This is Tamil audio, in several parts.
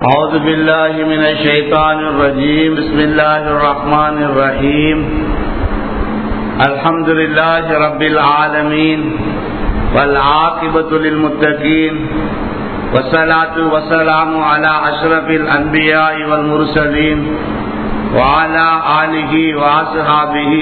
أعوذ بالله من الشيطان الرجيم بسم الله الرحمن الرحيم الحمد لله رب العالمين والعاقبة للمتقين والصلاة والسلام على أشرف الأنبياء والمرسلين وعلى آله وأصحابه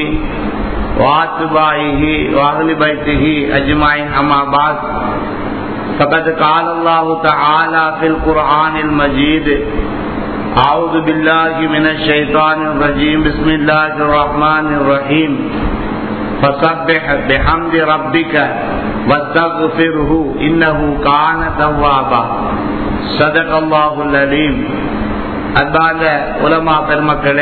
وأتباعه وأهل بيته أجمعين أما بعد فقد قال الله تعالى في القرآن المجيد أعوذ بالله من الشيطان الرجيم بسم الله الرحمن الرحيم فسبح بحمد ربك واستغفره إنه كان توابا صدق الله العليم அன்பான உலமா பெருமக்களே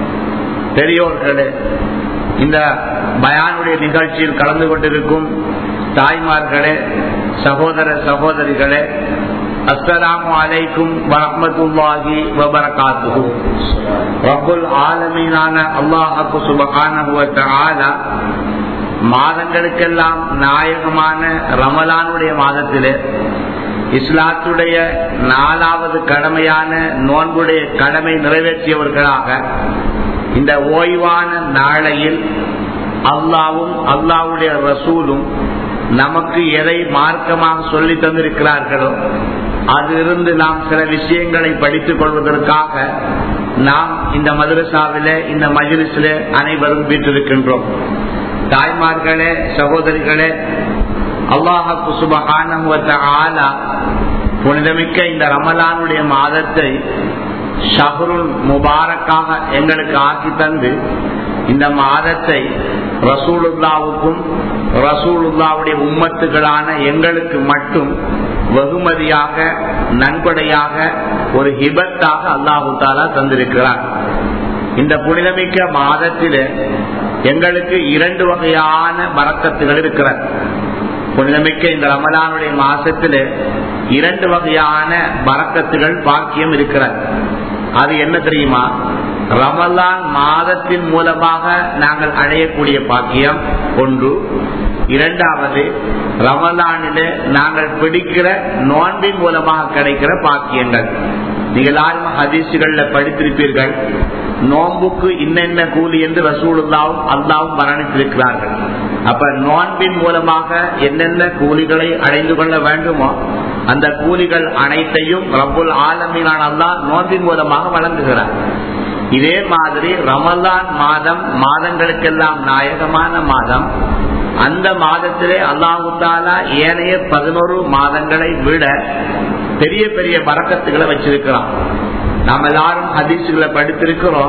பெரியோர்களே இந்த பயானுடைய நிகழ்ச்சியில் கலந்து கொண்டிருக்கும் தாய்மார்களே சகோதர சகோதரிகளே அஸ்ஸலாமு அலைக்கும் வரமத்துல்லாஹி வபரகாத்துஹு ரப்புல் ஆலமீனான அல்லாஹ்வுக்கு சுப்ஹானஹு வ தஆலா மாதங்களுக்கெல்லாம் நாயகமான ரமலானுடைய மாதத்திலே இஸ்லாத்துடைய நாலாவது கடமையான நோன்புடைய கடமை நிறைவேற்றியவர்களாக இந்த ஓய்வான நாளையில் அல்லாவும் அல்லாவுடைய ரசூலும் நமக்கு எதை மார்க்கமாக சொல்லி தந்திருக்கிறார்களோ அதிலிருந்து நாம் சில விஷயங்களை படித்துக் கொள்வதற்காக நாம் இந்த மதுரசாவில இந்த மஜிலிசில அனைவரும் வீட்டிருக்கின்றோம் தாய்மார்களே சகோதரிகளே அல்லாஹு சுபகான ஆலா புனிதமிக்க இந்த ரமலானுடைய மாதத்தை ஷஹருல் முபாரக்காக எங்களுக்கு ஆக்கி தந்து இந்த மாதத்தை ரசூலுல்லாவுக்கும் ரசூலுல்லாவுடைய உம்மத்துகளான எங்களுக்கு மட்டும் வெகுமதியாக நன்கொடையாக ஒரு ஹிபத்தாக அல்லாஹு தாலா தந்திருக்கிறார் இந்த புனிதமிக்க மாதத்தில் எங்களுக்கு இரண்டு வகையான மறக்கத்துகள் இருக்கிறது புனிதமிக்க இந்த ரமலானுடைய மாசத்தில் இரண்டு வகையான பறக்கத்துகள் பாக்கியம் இருக்கிறது அது என்ன தெரியுமா ரமலான் மாதத்தின் மூலமாக நாங்கள் அடையக்கூடிய பாக்கியம் ஒன்று இரண்டாவது ரமலானில நாங்கள் பிடிக்கிற நோன்பின் மூலமாக கிடைக்கிற பாக்கியங்கள் நீங்கள் யாரும் ஹதீசுகள்ல படித்திருப்பீர்கள் நோன்புக்கு இன்னென்ன கூலி என்று ரசூலுல்லாவும் அல்லாவும் வர்ணித்திருக்கிறார்கள் அப்ப நோன்பின் மூலமாக என்னென்ன கூலிகளை அடைந்து கொள்ள வேண்டுமோ அந்த கூலிகள் அனைத்தையும் ரபுல் ஆலமீனான அல்லா நோன்பின் மூலமாக வழங்குகிறார் இதே மாதிரி ரமலான் மாதம் மாதங்களுக்கெல்லாம் நாயகமான மாதம் அந்த மாதத்திலே அல்லாஹு தாலா ஏனைய பதினோரு மாதங்களை விட பெரிய பெரிய பறக்கத்துகளை வச்சிருக்கிறோம் நாம் எல்லாரும் ஹதீசுகளை படித்திருக்கிறோம்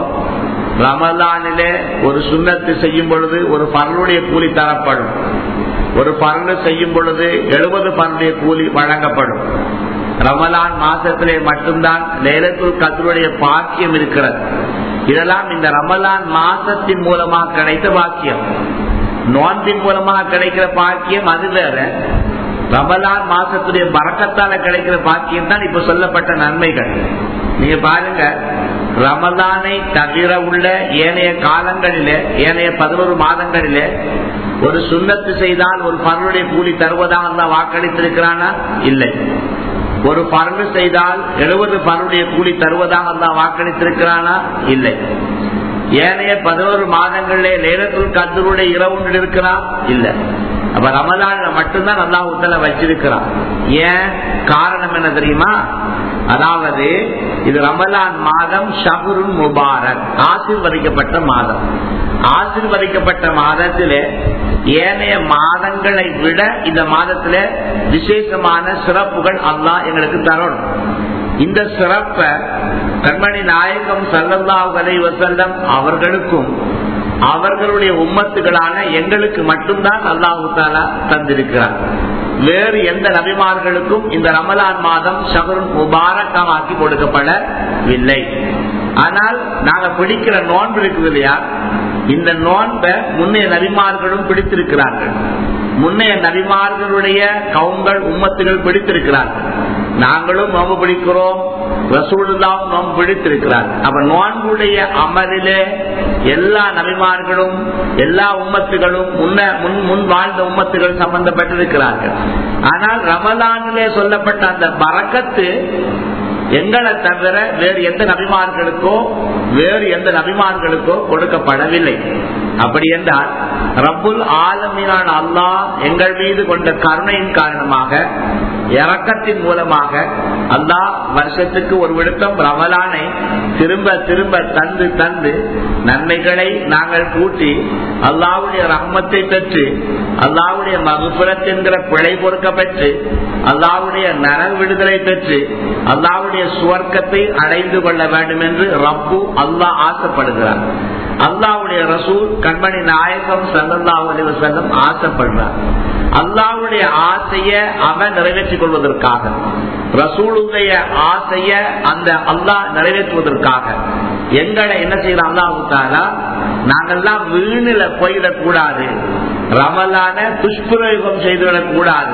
ரமலானிலே ஒரு சுண்ணத்து செய்யும் பொழுது ஒரு பரலுடைய கூலி தரப்படும் ஒரு பரலு செய்யும் பொழுது எழுபது பரலுடைய கூலி வழங்கப்படும் ரமலான் மாசத்திலே மட்டும்தான் லேலத்துல் கத்தருடைய பாக்கியம் இருக்கிறது இதெல்லாம் இந்த ரமலான் மாசத்தின் மூலமாக கிடைத்த பாக்கியம் நோன்பின் மூலமாக கிடைக்கிற பாக்கியம் அது வேற ரமலான் மாசத்துடைய பறக்கத்தால கிடைக்கிற பாக்கியம் தான் இப்ப சொல்லப்பட்ட நன்மைகள் நீங்க பாருங்க ரமலானை தவிர உள்ள ஏனைய காலங்களிலே ஏனைய பதினோரு மாதங்களிலே ஒரு சுண்ணத்து செய்தால் ஒரு பருடைய கூலி தருவதாக தான் வாக்களித்திருக்கிறானா இல்லை ஒரு பரண்டு செய்தால் எழுபது பருடைய கூலி தருவதாக தான் வாக்களித்திருக்கிறானா இல்லை ஏனைய பதினோரு மாதங்களிலே நேரத்தில் கத்தருடைய இரவு இருக்கிறான் இல்லை அப்ப ரமலான்ல மட்டும்தான் நல்லா உத்தல வச்சிருக்கிறான் ஏன் காரணம் என்ன தெரியுமா அதாவது இது ரமலான் மாதம் ஷஹருன் முபாரக் ஆசிர்வதிக்கப்பட்ட மாதம் ஆசிர்வதிக்கப்பட்ட மாதத்திலே ஏனைய மாதங்களை விட இந்த மாதத்திலே விசேஷமான சிறப்புகள் அல்லாஹ் எங்களுக்கு தரணும் இந்த சிறப்பை கண்மணி நாயகம் சல்லல்லாஹ் அலை வசல்லம் அவர்களுக்கும் அவர்களுடைய உம்மத்துகளான எங்களுக்கு மட்டும்தான் அல்லாஹு தாலா தந்திருக்கிறார் வேறு எந்த நபிமார்களுக்கும் இந்த ரமலான் மாதம் ஷகருன் முபாரக்கமாக்கி கொடுக்கப்படவில்லை ஆனால் நாங்க பிடிக்கிற நோன்பு இருக்குது இல்லையா இந்த நோன்பை முன்னைய நபிமார்களும் பிடித்திருக்கிறார்கள் முன்னைய நபிமார்களுடைய கவுங்கள் உம்மத்துகள் பிடித்திருக்கிறார்கள் நாங்களும் நோம்பு பிடிக்கிறோம் ரசூலுல்லாவும் நோம்பு பிடித்திருக்கிறார் அப்ப நோன்புடைய அமலிலே எல்லா நபிமார்களும் எல்லா உம்மத்துகளும் முன்ன முன் முன் வாழ்ந்த உம்மத்துகள் சம்பந்தப்பட்டிருக்கிறார்கள் ஆனால் ரமலானிலே சொல்லப்பட்ட அந்த பறக்கத்து எங்களை தவிர வேறு எந்த நபிமார்களுக்கோ வேறு எந்த நபிமார்களுக்கோ கொடுக்கப்படவில்லை அப்படி என்றால் ரப்புல் ஆலமீனான அல்லாஹ் எங்கள் மீது கொண்ட கருணையின் காரணமாக இறக்கத்தின் மூலமாக அல்லாஹ் வருஷத்துக்கு ஒரு விடுத்தம் ரமலானை திரும்ப திரும்ப தந்து தந்து நன்மைகளை நாங்கள் கூட்டி அல்லாவுடைய ரஹ்மத்தை பெற்று அல்லாவுடைய மகுபுரத் என்கிற பிழை பொறுக்க பெற்று அல்லாவுடைய நரக விடுதலை பெற்று அல்லாவுடைய சுவர்க்கத்தை அடைந்து கொள்ள வேண்டும் என்று ரப்பு அல்லாஹ் ஆசைப்படுகிறார் அல்லாவுடைய ரசூல் கண்மணி நாயகம் சல்லாஹூ அலி வசல்லம் ஆசைப்படுறார் அல்லாவுடைய ஆசைய அவன் நிறைவேற்றிக் கொள்வதற்காக ரசூலுடைய ஆசைய அந்த அல்லாஹ் நிறைவேற்றுவதற்காக எங்களை என்ன செய்யறோம் அல்லாஹு தாலா நாங்கெல்லாம் வீணில போயிடக்கூடாது ரமலான துஷ்பிரயோகம் செய்துவிடக் கூடாது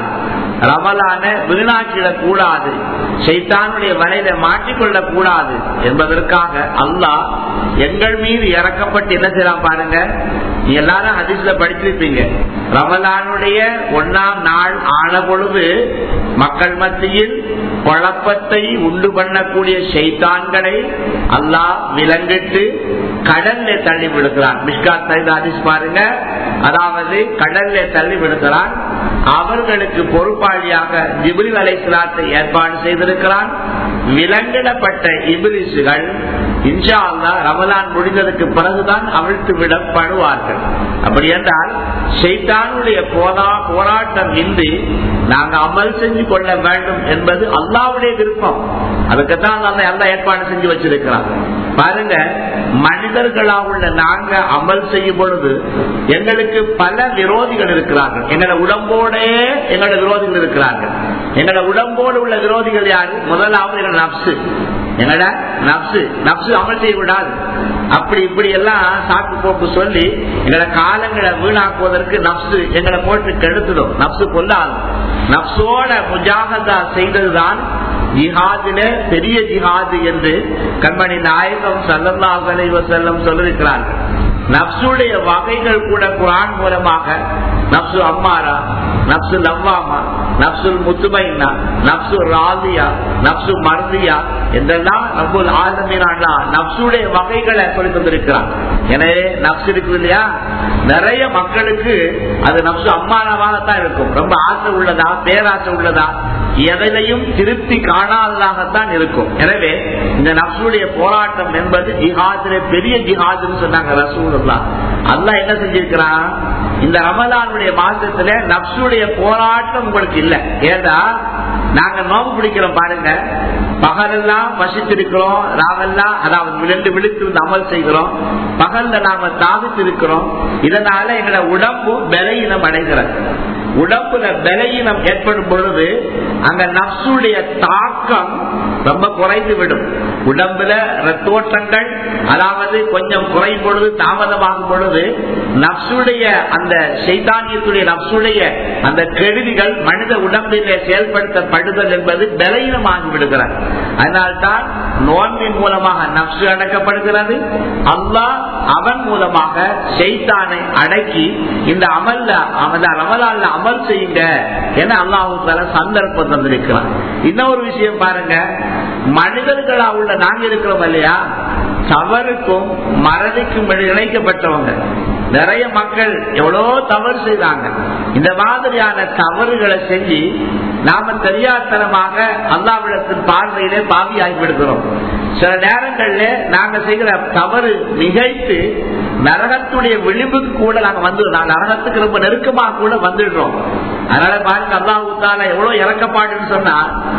ரமலான வீணாக்கிடக் கூடாது சைத்தானுடைய வலையில மாட்டிக்கொள்ளக் கூடாது என்பதற்காக அல்லாஹ் எங்கள் மீது இறக்கப்பட்டு என்ன செய்யலாம் பாருங்க நீ எல்லாரும் அதிசல படிச்சிருப்பீங்க ரமலானுடைய ஒன்னாம் நாள் ஆன பொழுது மக்கள் மத்தியில் குழப்பத்தை உண்டு பண்ணக்கூடிய செய்தான்களை அல்லாஹ் விலங்கிட்டு கடல்ல தள்ளி விடுகிறான் மிஷ்காத் ஹதீஸ் பாருங்க அதாவது கடல்ல தள்ளி விடுகிறான் அவர்களுக்கு பொறுப்பாளியாக ஜிபிரில் அலைசலாத்தை ஏற்பாடு செய்திருக்கிறான் விலங்கிடப்பட்ட இபிரிசுகள் இன்ஷா அல்லா ரமலான் முடிந்ததுக்கு பிறகுதான் அவிழ்த்து விடப்படுவார்கள் அப்படி என்றால் ஷெய்தானுடைய போதா போராட்டம் இன்றி நாங்க அமல் செஞ்சு கொள்ள வேண்டும் என்பது அல்லாவுடைய விருப்பம் அதுக்குத்தான் அந்த எல்லா ஏற்பாடு செஞ்சு வச்சிருக்கிறான் பாருங்க மனிதர்களா உள்ள நாங்க அமல் செய்யும் பொழுது எங்களுக்கு பல விரோதிகள் இருக்கிறார்கள் எங்களோட உடம்போடே எங்களோட விரோதிகள் இருக்கிறார்கள் எங்களோட உடம்போடு உள்ள விரோதிகள் யாரு முதலாவது எங்களோட நப்சு என்னடா நப்சு நப்சு அமல் செய்யக்கூடாது அப்படி இப்படி எல்லாம் சாக்கு போக்கு சொல்லி எங்களோட காலங்களை வீணாக்குவதற்கு நப்சு எங்களை போட்டு கெடுத்துடும் நப்சு கொல்லாது நப்சோட முஜாகதா செய்ததுதான் ஜிஹாதில பெரிய ஜிஹாது என்று கண்மணி நாயகம் சல்லல்லாஹ் செல்லம் சொல்லிருக்கிறார்கள் நப்சுடைய வகைகள் கூட குரான் மூலமாக நப்சு அம்மாரா நப்சு லவ்வாமா நப்சுல் முத்துமைனா நப்சு ராதியா நப்சு மர்தியா என்றெல்லாம் நம்புல் ஆதமீனா நப்சுடைய வகைகளை சொல்லி தந்திருக்கிறான் எனவே நப்சு இருக்குது இல்லையா நிறைய மக்களுக்கு அது நப்சு அம்மானமாகத்தான் இருக்கும் ரொம்ப ஆசை உள்ளதா பேராசை உள்ளதா எதையும் திருப்தி காணாததாகத்தான் இருக்கும் எனவே இந்த நப்சுடைய போராட்டம் என்பது ஜிஹாதில பெரிய ஜிஹாதுன்னு சொன்னாங்க ரசூலுல்லா அல்லா என்ன செஞ்சிருக்கிறான் இந்த ரமலானுடைய மாசத்துல நப்சுடைய போராட்டம் உங்களுக்கு இல்ல ஏதா நாங்க நோம்பு பிடிக்கிறோம் பாருங்க பகலெல்லாம் வசித்திருக்கிறோம் ராவெல்லாம் அதாவது விழுந்து விழுத்திருந்து அமல் செய்கிறோம் பகல்ல நாம தாவித்திருக்கிறோம் இதனால எங்களை உடம்பு பலையினம் அடைகிறது உடம்புல பலையினம் ஏற்படும் பொழுது அங்க நப்சுடைய தாக்கம் ரொம்ப குறைந்து விடும் உடம்புல ரத்தோட்டங்கள் அதாவது கொஞ்சம் குறையும் பொழுது தாமதமாகும் பொழுது நப்சுடைய அந்த சைதானியத்துடைய நப்சுடைய அந்த கெடுதிகள் மனித உடம்பிலே செயல்படுத்தப்படுதல் என்பது பலகீனமாகி விடுகிறார் அதனால்தான் நோன்பின் மூலமாக நப்சு அடக்கப்படுகிறது அல்லாஹ் அவன் மூலமாக செய்தானை அடக்கி இந்த அமல்ல ரமலான்ல அமல் செய்யுங்க என அல்லாஹு சந்தர்ப்பம் தந்திருக்கிறான் இன்னொரு விஷயம் பாருங்க மனிதர்களா உள்ள நாங்க இருக்கிறோம் இல்லையா தவறுக்கும் மறதிக்கும் இணைக்கப்பட்டவங்க நிறைய மக்கள் எவ்வளோ தவறு செய்தாங்க இந்த மாதிரியான தவறுகளை செஞ்சு நாம தெரியாதனமாக அல்லாவிடத்தின் பார்வையிலே பாவியாகி விடுகிறோம் சில நேரங்கள்ல நாங்க செய்கிற தவறு நிகழ்த்து நரகத்துடைய விளிம்புக்கு கூட நாங்க வந்து நரகத்துக்கு ரொம்ப நெருக்கமாக கூட வந்துடுறோம் அதனால பாருங்க அல்லாஹூத்தால எவ்வளவு இறக்கப்பாடுன்னு சொன்னா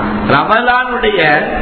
ரமலானுடைய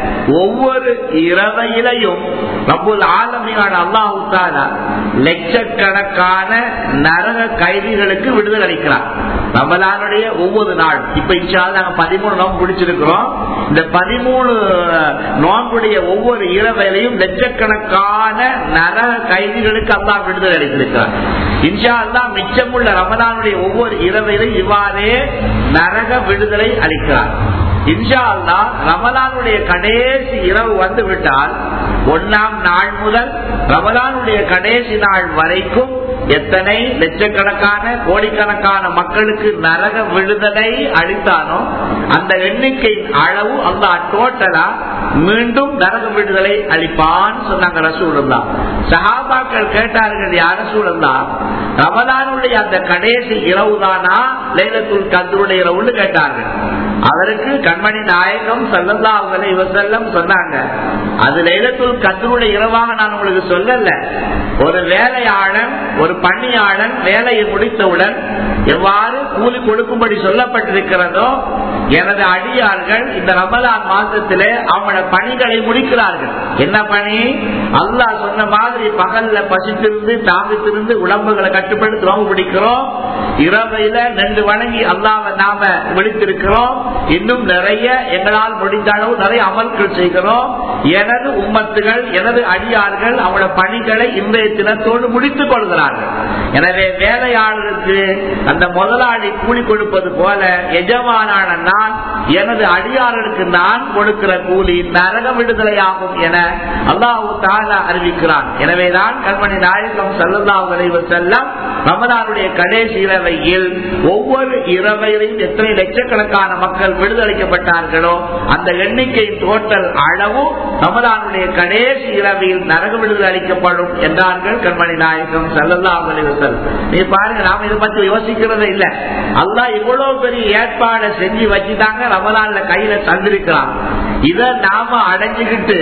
ஒவ்வொரு இரவையிலையும் ரபுல் ஆலமியான அல்லாஹூத்தாலா லட்சக்கணக்கான நரக கைதிகளுக்கு விடுதலை அளிக்கிறார் ரமலானுடைய ஒவ்வொரு நாள் இப்ப இன்ஷால் நாங்க பதிமூணு நோம்பு பிடிச்சிருக்கிறோம் இந்த பதிமூணு நோம்புடைய ஒவ்வொரு இரவையிலையும் லட்சக்கணக்கான நரக கைதிகளுக்கு அல்லா விடுதலை அளித்திருக்கிறார் இன்ஷா அல்லா மிச்சமுள்ள ரமலானுடைய ஒவ்வொரு இரவையிலும் இவ்வாறே நரக விடுதலை அளிக்கிறார் இன்ஷா அல்லா ரமலானுடைய கடைசி இரவு வந்து விட்டால் ஒன்னாம் நாள் முதல் ரமலானுடைய கடைசி நாள் வரைக்கும் எத்தனை லட்சக்கணக்கான கோடிக்கணக்கான மக்களுக்கு நரக விடுதலை அளித்தானோ அந்த எண்ணிக்கையின் அளவு அந்த டோட்டலா மீண்டும் நரக விடுதலை அளிப்பான்னு சொன்னாங்க ரசூலுல்லா சஹாபாக்கள் கேட்டார்கள் யார் ரசூலுல்லா ரமதானுடைய அந்த கடைசி இரவுதானா லைலத்துல் கந்தருடைய இரவுன்னு கேட்டார்கள் அவருக்கு கண்மணி நாயகம் சல்லல்லா அவங்களை செல்லம் சொன்னாங்க அது லைலத்துல் கந்தருடைய இரவாக நான் உங்களுக்கு சொல்லல ஒரு வேலையாளன் ஒரு பணியாளன் வேலையை முடித்தவுடன் எவ்வாறு கூலி கொடுக்கும்படி சொல்லப்பட்டிருக்கிறதோ எனது அடியார்கள் இந்த ரமலான் மாசத்திலே அவங்களோட பணிகளை முடிக்கிறார்கள் என்ன பணி அல்லாஹ் சொன்ன மாதிரி பகல்ல பசித்திருந்து தாமித்திருந்து உடம்புகளை கட்டுப்படுத்தி நோம்பு பிடிக்கிறோம் இரவையில நின்று வணங்கி அல்லாம நாம விழித்திருக்கிறோம் இன்னும் நிறைய எங்களால் முடிந்த அளவு நிறைய அமல்கள் செய்கிறோம் எனது உம்மத்துகள் எனது அடியார்கள் அவங்களோட பணிகளை இன்றைய தினத்தோடு முடித்துக் கொள்கிறார்கள் எனவே வேலையாளருக்கு அந்த முதலாளி கூலி கொடுப்பது போல எஜமானான நான் எனது அடியாளருக்கு நான் கொடுக்கிற கூலி நரக விடுதலையாகும் என அல்லாஹு தாலா அறிவிக்கிறான் எனவேதான் கண்மணி நாயகம் சல்லல்லாஹு செல்லம் ரமதானுடைய கடைசி இரவையில் ஒவ்வொரு இரவையிலையும் எத்தனை லட்சக்கணக்கான மக்கள் விடுதலைக்கப்பட்டார்களோ அந்த எண்ணிக்கையின் டோட்டல் அளவு ரமதானுடைய கடைசி இரவில் நரக விடுதலை அளிக்கப்படும் என்றார்கள் கண்மணி நாயகம் சல்லல்லாஹு செல்லம் நீ பாருங்க நாம இதை பத்தி யோசிக்கிறதே இல்ல அல்லா இவ்வளவு பெரிய ஏற்பாடை செஞ்சு வச்சுட்டாங்க ரமலான்ல கையில தந்திருக்கிறான் இத நாம அடைஞ்சுக்கிட்டு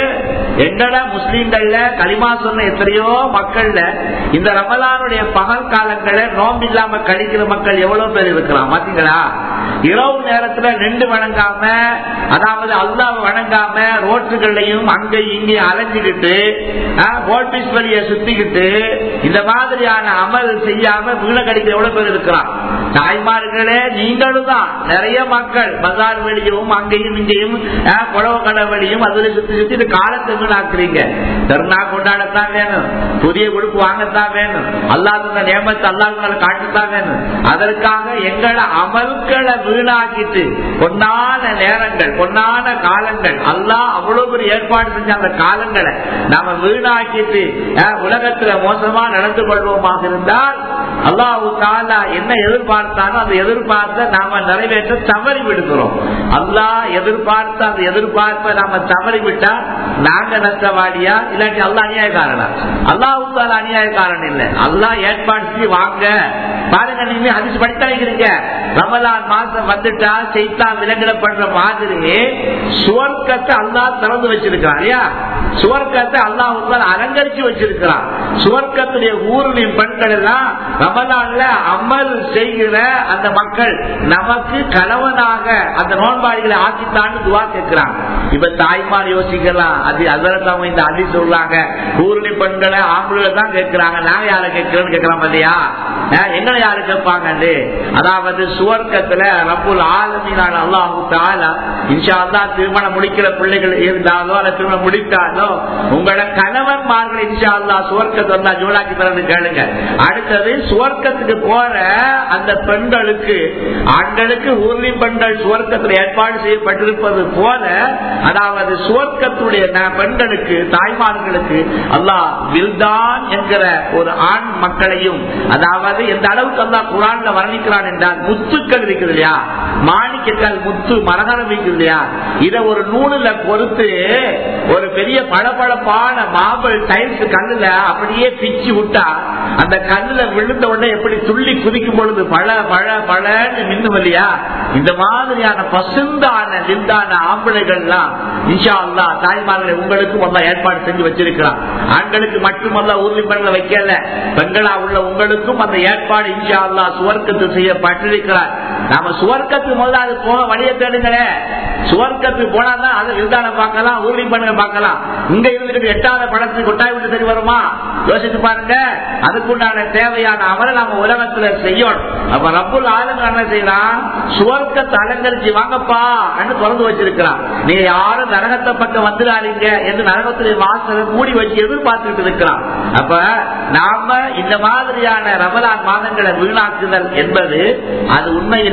எங்கட முஸ்லீம்கள்ல களிமா சொன்ன எத்தனையோ மக்கள்ல இந்த ரமலானுடைய பகல் காலங்களை நோம்பு இல்லாம கழிக்கிற மக்கள் எவ்வளவு பேர் இருக்கிறான் பாத்தீங்களா இரவு நேரத்துல நின்று வணங்காம அதாவது அல்லாவை வணங்காம ரோட்டுகள்லையும் அங்கேயும் இங்கேயும் அலைஞ்சுக்கிட்டு போல்பீஸ் வழிய சுத்திக்கிட்டு இந்த மாதிரியான அமல் செய்யாம வீண கடிக்கிற எவ்வளவு பேர் இருக்கிறான் தாய்மார்களே நீங்களும் தான் நிறைய மக்கள் பஜார் வெளியும் அங்கேயும் இங்கேயும் குழவ கடை வெளியும் அதுல சுத்தி சுத்தி இந்த காலத்தை வீணாக்குறீங்க திருநா கொண்டாடத்தான் வேணும் புதிய உடுப்பு வாங்கத்தான் வேணும் அல்லாத நியமத்தை அல்லாத காட்டத்தான் வேணும் அதற்காக எங்களை அமல்களை வீணாக்கிட்டு பொன்னான நேரங்கள் பொன்னான காலங்கள் அல்லாஹ் அவ்வளவு பெரிய ஏற்பாடு செஞ்ச அந்த காலங்களை நாம வீணாக்கிட்டு உலகத்துல மோசமா நடந்து கொள்வோமாக இருந்தால் அல்லாஹு தாலா என்ன எதிர்பார்த்தானோ அந்த எதிர்பார்த்த நாம நிறைவேற்ற தவறி விடுகிறோம் அல்லாஹ் எதிர்பார்த்த அந்த எதிர்பார்ப்பை நாம தவறி விட்டா நாங்க நஷ்டவாடியா இல்லாட்டி அல்லா அநியாயக்காரனா அல்லாஹு தாலா அநியாயக்காரன் இல்லை அல்லாஹ் ஏற்பாடு செஞ்சு வாங்க பாருங்க நீங்க அதிர்ச்சி படித்தா இருக்கிறீங்க ரமலான் மாசம் வந்துட்டா செய்தா விலங்கிடப்படுற மாதிரி சுவர்க்கத்தை அல்லாஹ் திறந்து வச்சிருக்கான் இல்லையா சுவர்க்கத்தை அல்லாஹ் அலங்கரிச்சு வச்சிருக்கிறான் சுவர்க்கத்துடைய ஊரின் பெண்கள் எல்லாம் ரமலான்ல அமல் செய்கிற அந்த மக்கள் நமக்கு கணவனாக அந்த நோன்பாளிகளை ஆக்கித்தான்னு துவா கேட்கிறாங்க இப்ப தாய்மார் யோசிக்கலாம் அது அதற்கு இந்த அதி சொல்றாங்க ஊரணி பெண்களை ஆம்பளை தான் கேட்கிறாங்க நாங்க யாரை கேட்கிறோம்னு கேட்கலாம் இல்லையா எங்களை யாரு கேட்பாங்க அதாவது சுவர்க்கத்துல ரப்புல் ஆலமீனான அல்லாஹு தாலா இன்ஷா அல்லா திருமணம் முடிக்கிற பிள்ளைகள் இருந்தாலோ அல்ல திருமணம் முடித்தாலோ உங்களோட கணவன்மார்கள் இன்ஷா அல்லா சுவர்க்கத்தை அல்லா ஜோலாக்கி தரது கேளுங்க அடுத்தது சுவர்க்கத்துக்கு போற அந்த பெண்களுக்கு ஆண்களுக்கு ஊர்லி பெண்கள் சுவர்க்கத்தில் ஏற்பாடு செய்யப்பட்டிருப்பது போல அதாவது சுவர்க்கத்துடைய பெண்களுக்கு தாய்மார்களுக்கு அல்லாஹ் வில்தான் என்கிற ஒரு ஆண் மக்களையும் அதாவது எந்த அளவுக்கு அல்லா குரான்ல வர்ணிக்கிறான் என்றால் முத்துக்கள் இருக்குது இல்லையா மாணிக்கங்கள் முத்து மரகரம் இருக்குது இல்லையா இத ஒரு நூலுல பொறுத்து ஒரு பெரிய பளபளப்பான மார்பிள் டைல்ஸ் கல்லுல அப்படியே பிச்சு விட்டா அந்த கல்லுல விழுந்த உடனே எப்படி துள்ளி குதிக்கும் பொழுது பழ பழ பழன்னு மின்னும் இல்லையா இந்த மாதிரியான பசுந்தான விந்தான ஆம்பளைகள்லாம் இன்ஷா அல்லா தாய்மார்களை உங்களுக்கும் அல்லா ஏற்பாடு செஞ்சு வச்சிருக்கிறான் ஆண்களுக்கு மட்டுமல்ல ஊர்லி பெண்களை வைக்கல பெண்களா உள்ள உங்களுக்கும் அந்த ஏற்பாடு இன்ஷா அல்லா சுவர்க்கத்து செய்யப்பட்டிருக்கிறார் நாம சுவர்க்கத்து முதல்ல அது போக வழியை தேடுங்களே சுவர்க்கத்துக்கு போனாதான் அதை விருதான பார்க்கலாம் ஊர்லி பண்ணுங்க பார்க்கலாம் இங்க இருந்துட்டு எட்டாவது படத்துக்கு கொட்டாய் விட்டு சரி வருமா யோசிச்சு பாருங்க அதுக்குண்டான தேவையான அமலை நாம உலகத்துல செய்யணும் அப்ப ரப்புல் ஆளுங்க என்ன செய்யறான் சுவர்க்கத்தை அலங்கரிச்சு வாங்கப்பா திறந்து வச்சிருக்கிறான் நீங்க யாரும் நரகத்தை பக்கம் வந்துடாதீங்க என்று நரகத்துடைய வாசலை மூடி வச்சு எதிர்பார்த்துட்டு இருக்கிறான் அப்ப நாம இந்த மாதிரியான ரமலான் மாதங்களை வீணாக்குதல் என்பது அது உண்மையில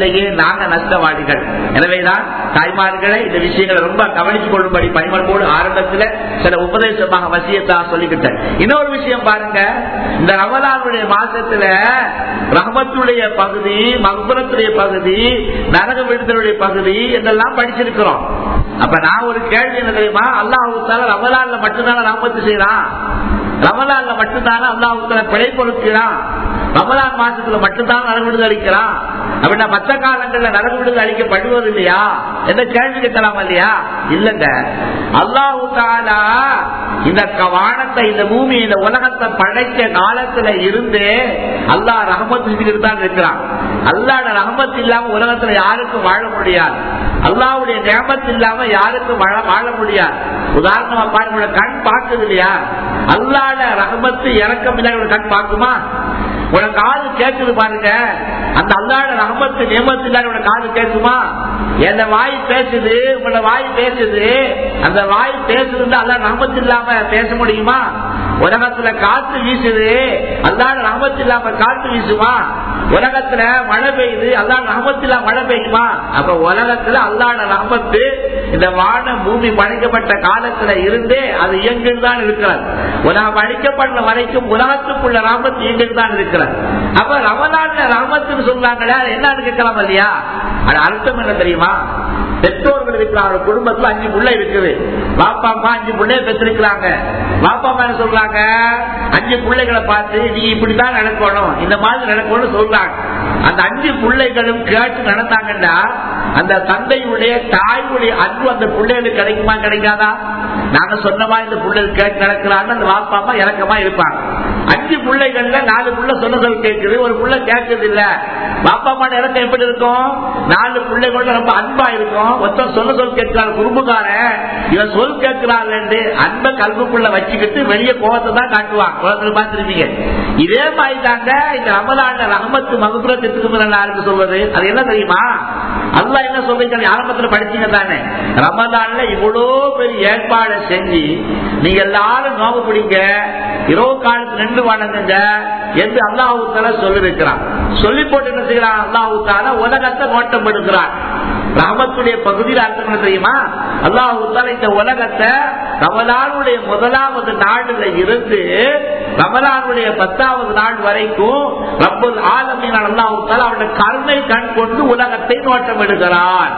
கிடைக்கவில்லையே நாங்க நஷ்டவாதிகள் எனவேதான் தாய்மார்களை இந்த விஷயங்களை ரொம்ப கவனித்துக் கொள்ளும்படி பணிமன்போடு ஆரம்பத்தில் சில உபதேசமாக வசியத்தா சொல்லிக்கிட்டேன் இன்னொரு விஷயம் பாருங்க இந்த ரமலானுடைய மாசத்துல ரஹமத்துடைய பகுதி மகுபுரத்துடைய பகுதி நரக விடுதலுடைய பகுதி என்றெல்லாம் படிச்சிருக்கிறோம் அப்ப நான் ஒரு கேள்வி என்ன தெரியுமா அல்லாஹூத்தால ரமலான்ல மட்டும்தான ரஹமத்து செய்யறான் ரமலான்ல மட்டும்தானே அல்லாஹூத்தால பிழை பொறுக்கிறான் ரமலான் மாசத்துல மட்டும்தான் நரக விடுதல் அளிக்கிறான் அப்படின்னா மற்ற காலங்கள்ல நரக விடுதல் அளிக்கப்படுவது இல்லையா எந்த கேள்வி கேட்கலாம் இல்லையா இல்லங்க அல்லாஹு தாலா இந்த வானத்தை இந்த பூமி இந்த உலகத்தை படைத்த காலத்துல இருந்து அல்லாஹ் ரஹமத் செஞ்சுக்கிட்டு தான் இருக்கிறான் அல்லாட ரஹமத் இல்லாம உலகத்துல யாருக்கும் வாழ முடியாது அல்லாவுடைய நேமத் இல்லாம யாருக்கும் வாழ வாழ முடியாது உதாரணமா பாருங்க கண் பார்க்குது இல்லையா அல்லாட ரஹமத்து இறக்கம் இல்லாத கண் பார்க்குமா உனக்கு காது கேட்குது பாருங்க அந்த அல்லாட ரஹமத்து நியமத்து இல்லாத காது கேட்குமா எந்த வாய் பேசுது உங்களோட வாய் பேசுது அந்த வாய் பேசுறது அல்லா ரஹமத்து இல்லாம பேச முடியுமா உலகத்துல காத்து வீசுது அல்லாட ரஹமத்து இல்லாம காத்து வீசுமா உலகத்துல மழை பெய்யுது அல்லாட ரஹமத்து இல்லாம மழை பெய்யுமா அப்ப உலகத்துல அல்லாட ரஹமத்து இந்த வான பூமி படைக்கப்பட்ட காலத்துல இருந்தே அது இயங்கிட்டு தான் இருக்கிறது உலகம் அழிக்கப்பட்ட வரைக்கும் உலகத்துக்குள்ள ராமத்து இயங்கிட்டு தான் இருக்கிறது அப்ப ரமலான்ல ராமத்துன்னு சொல்றாங்களே என்னன்னு கேட்கலாம் இல்லையா அது அர்த்தம் என்ன தெரியுமா பெற்றோர்கள் இருக்கிறாங்க குடும்பத்துல அஞ்சு புள்ள இருக்குது பாப்பா அம்மா அஞ்சு பிள்ளைய பெற்றிருக்கிறாங்க பாப்பா அம்மா என்ன சொல்றாங்க அஞ்சு பிள்ளைகளை பார்த்து நீ இப்படிதான் நடக்கணும் இந்த மாதிரி நடக்கணும்னு சொல்றாங்க அந்த அஞ்சு பிள்ளைகளும் கேட்டு நடந்தாங்கன்னா அந்த தந்தையுடைய தாயுடைய அன்பு அந்த பிள்ளைகளுக்கு கிடைக்குமா கிடைக்காதா நாங்க சொன்னமா இந்த பிள்ளைகள் கேட்டு நடக்கிறாங்க அந்த பாப்பா அம்மா இறக்கமா இருப்பாங்க அஞ்சு பிள்ளைகள்ல நாலு புள்ள சொன்ன சொல் கேட்குது ஒரு புள்ள கேட்கறது இல்ல பாப்பா அம்மா இறக்கம் எப்படி இருக்கும் நாலு பிள்ளைகளோட ரொம்ப அன்பா இருக்கும் ஒருத்தன் சொல்ல சொல் கேட்கிறாரு குறும்புக்காரன் இவன் சொல் கேட்கிறாள் அன்பை கல்விக்குள்ள வச்சுக்கிட்டு வெளியே கோபத்தை தான் காட்டுவான் குளத்துல பார்த்திருப்பீங்க இதே மாதிரி தாங்க இந்த ரமலாண்ட ரஹமத்து மகுபுரத்துக்கு யாருக்கு சொல்வது அது என்ன தெரியுமா அல்லா என்ன சொல்றீங்க ஆரம்பத்துல படிச்சீங்க தானே ரமலான்ல இவ்வளோ பெரிய ஏற்பாடு செஞ்சு நீங்க எல்லாரும் நோவு பிடிங்க இரவு காலத்து நின்று வணங்குங்க என்று அல்லாஹூத்தால சொல்லிருக்கிறான் சொல்லி போட்டு என்ன செய்யறான் அல்லாஹூத்தால உலகத்தை நோட்டம் எடுக்கிறான் ராமத்துடைய பகுதியில் அர்த்தம் என்ன தெரியுமா அல்லாஹூத்தால இந்த உலகத்தை ரமலானுடைய முதலாவது நாடுல இருந்து ரமலானுடைய பத்தாவது நாள் வரைக்கும் ரப்பல் ஆலமீன் அல்லாஹூத்தால அவருடைய கருணை கண் கொண்டு உலகத்தை நோட்டம் எடுக்கிறான்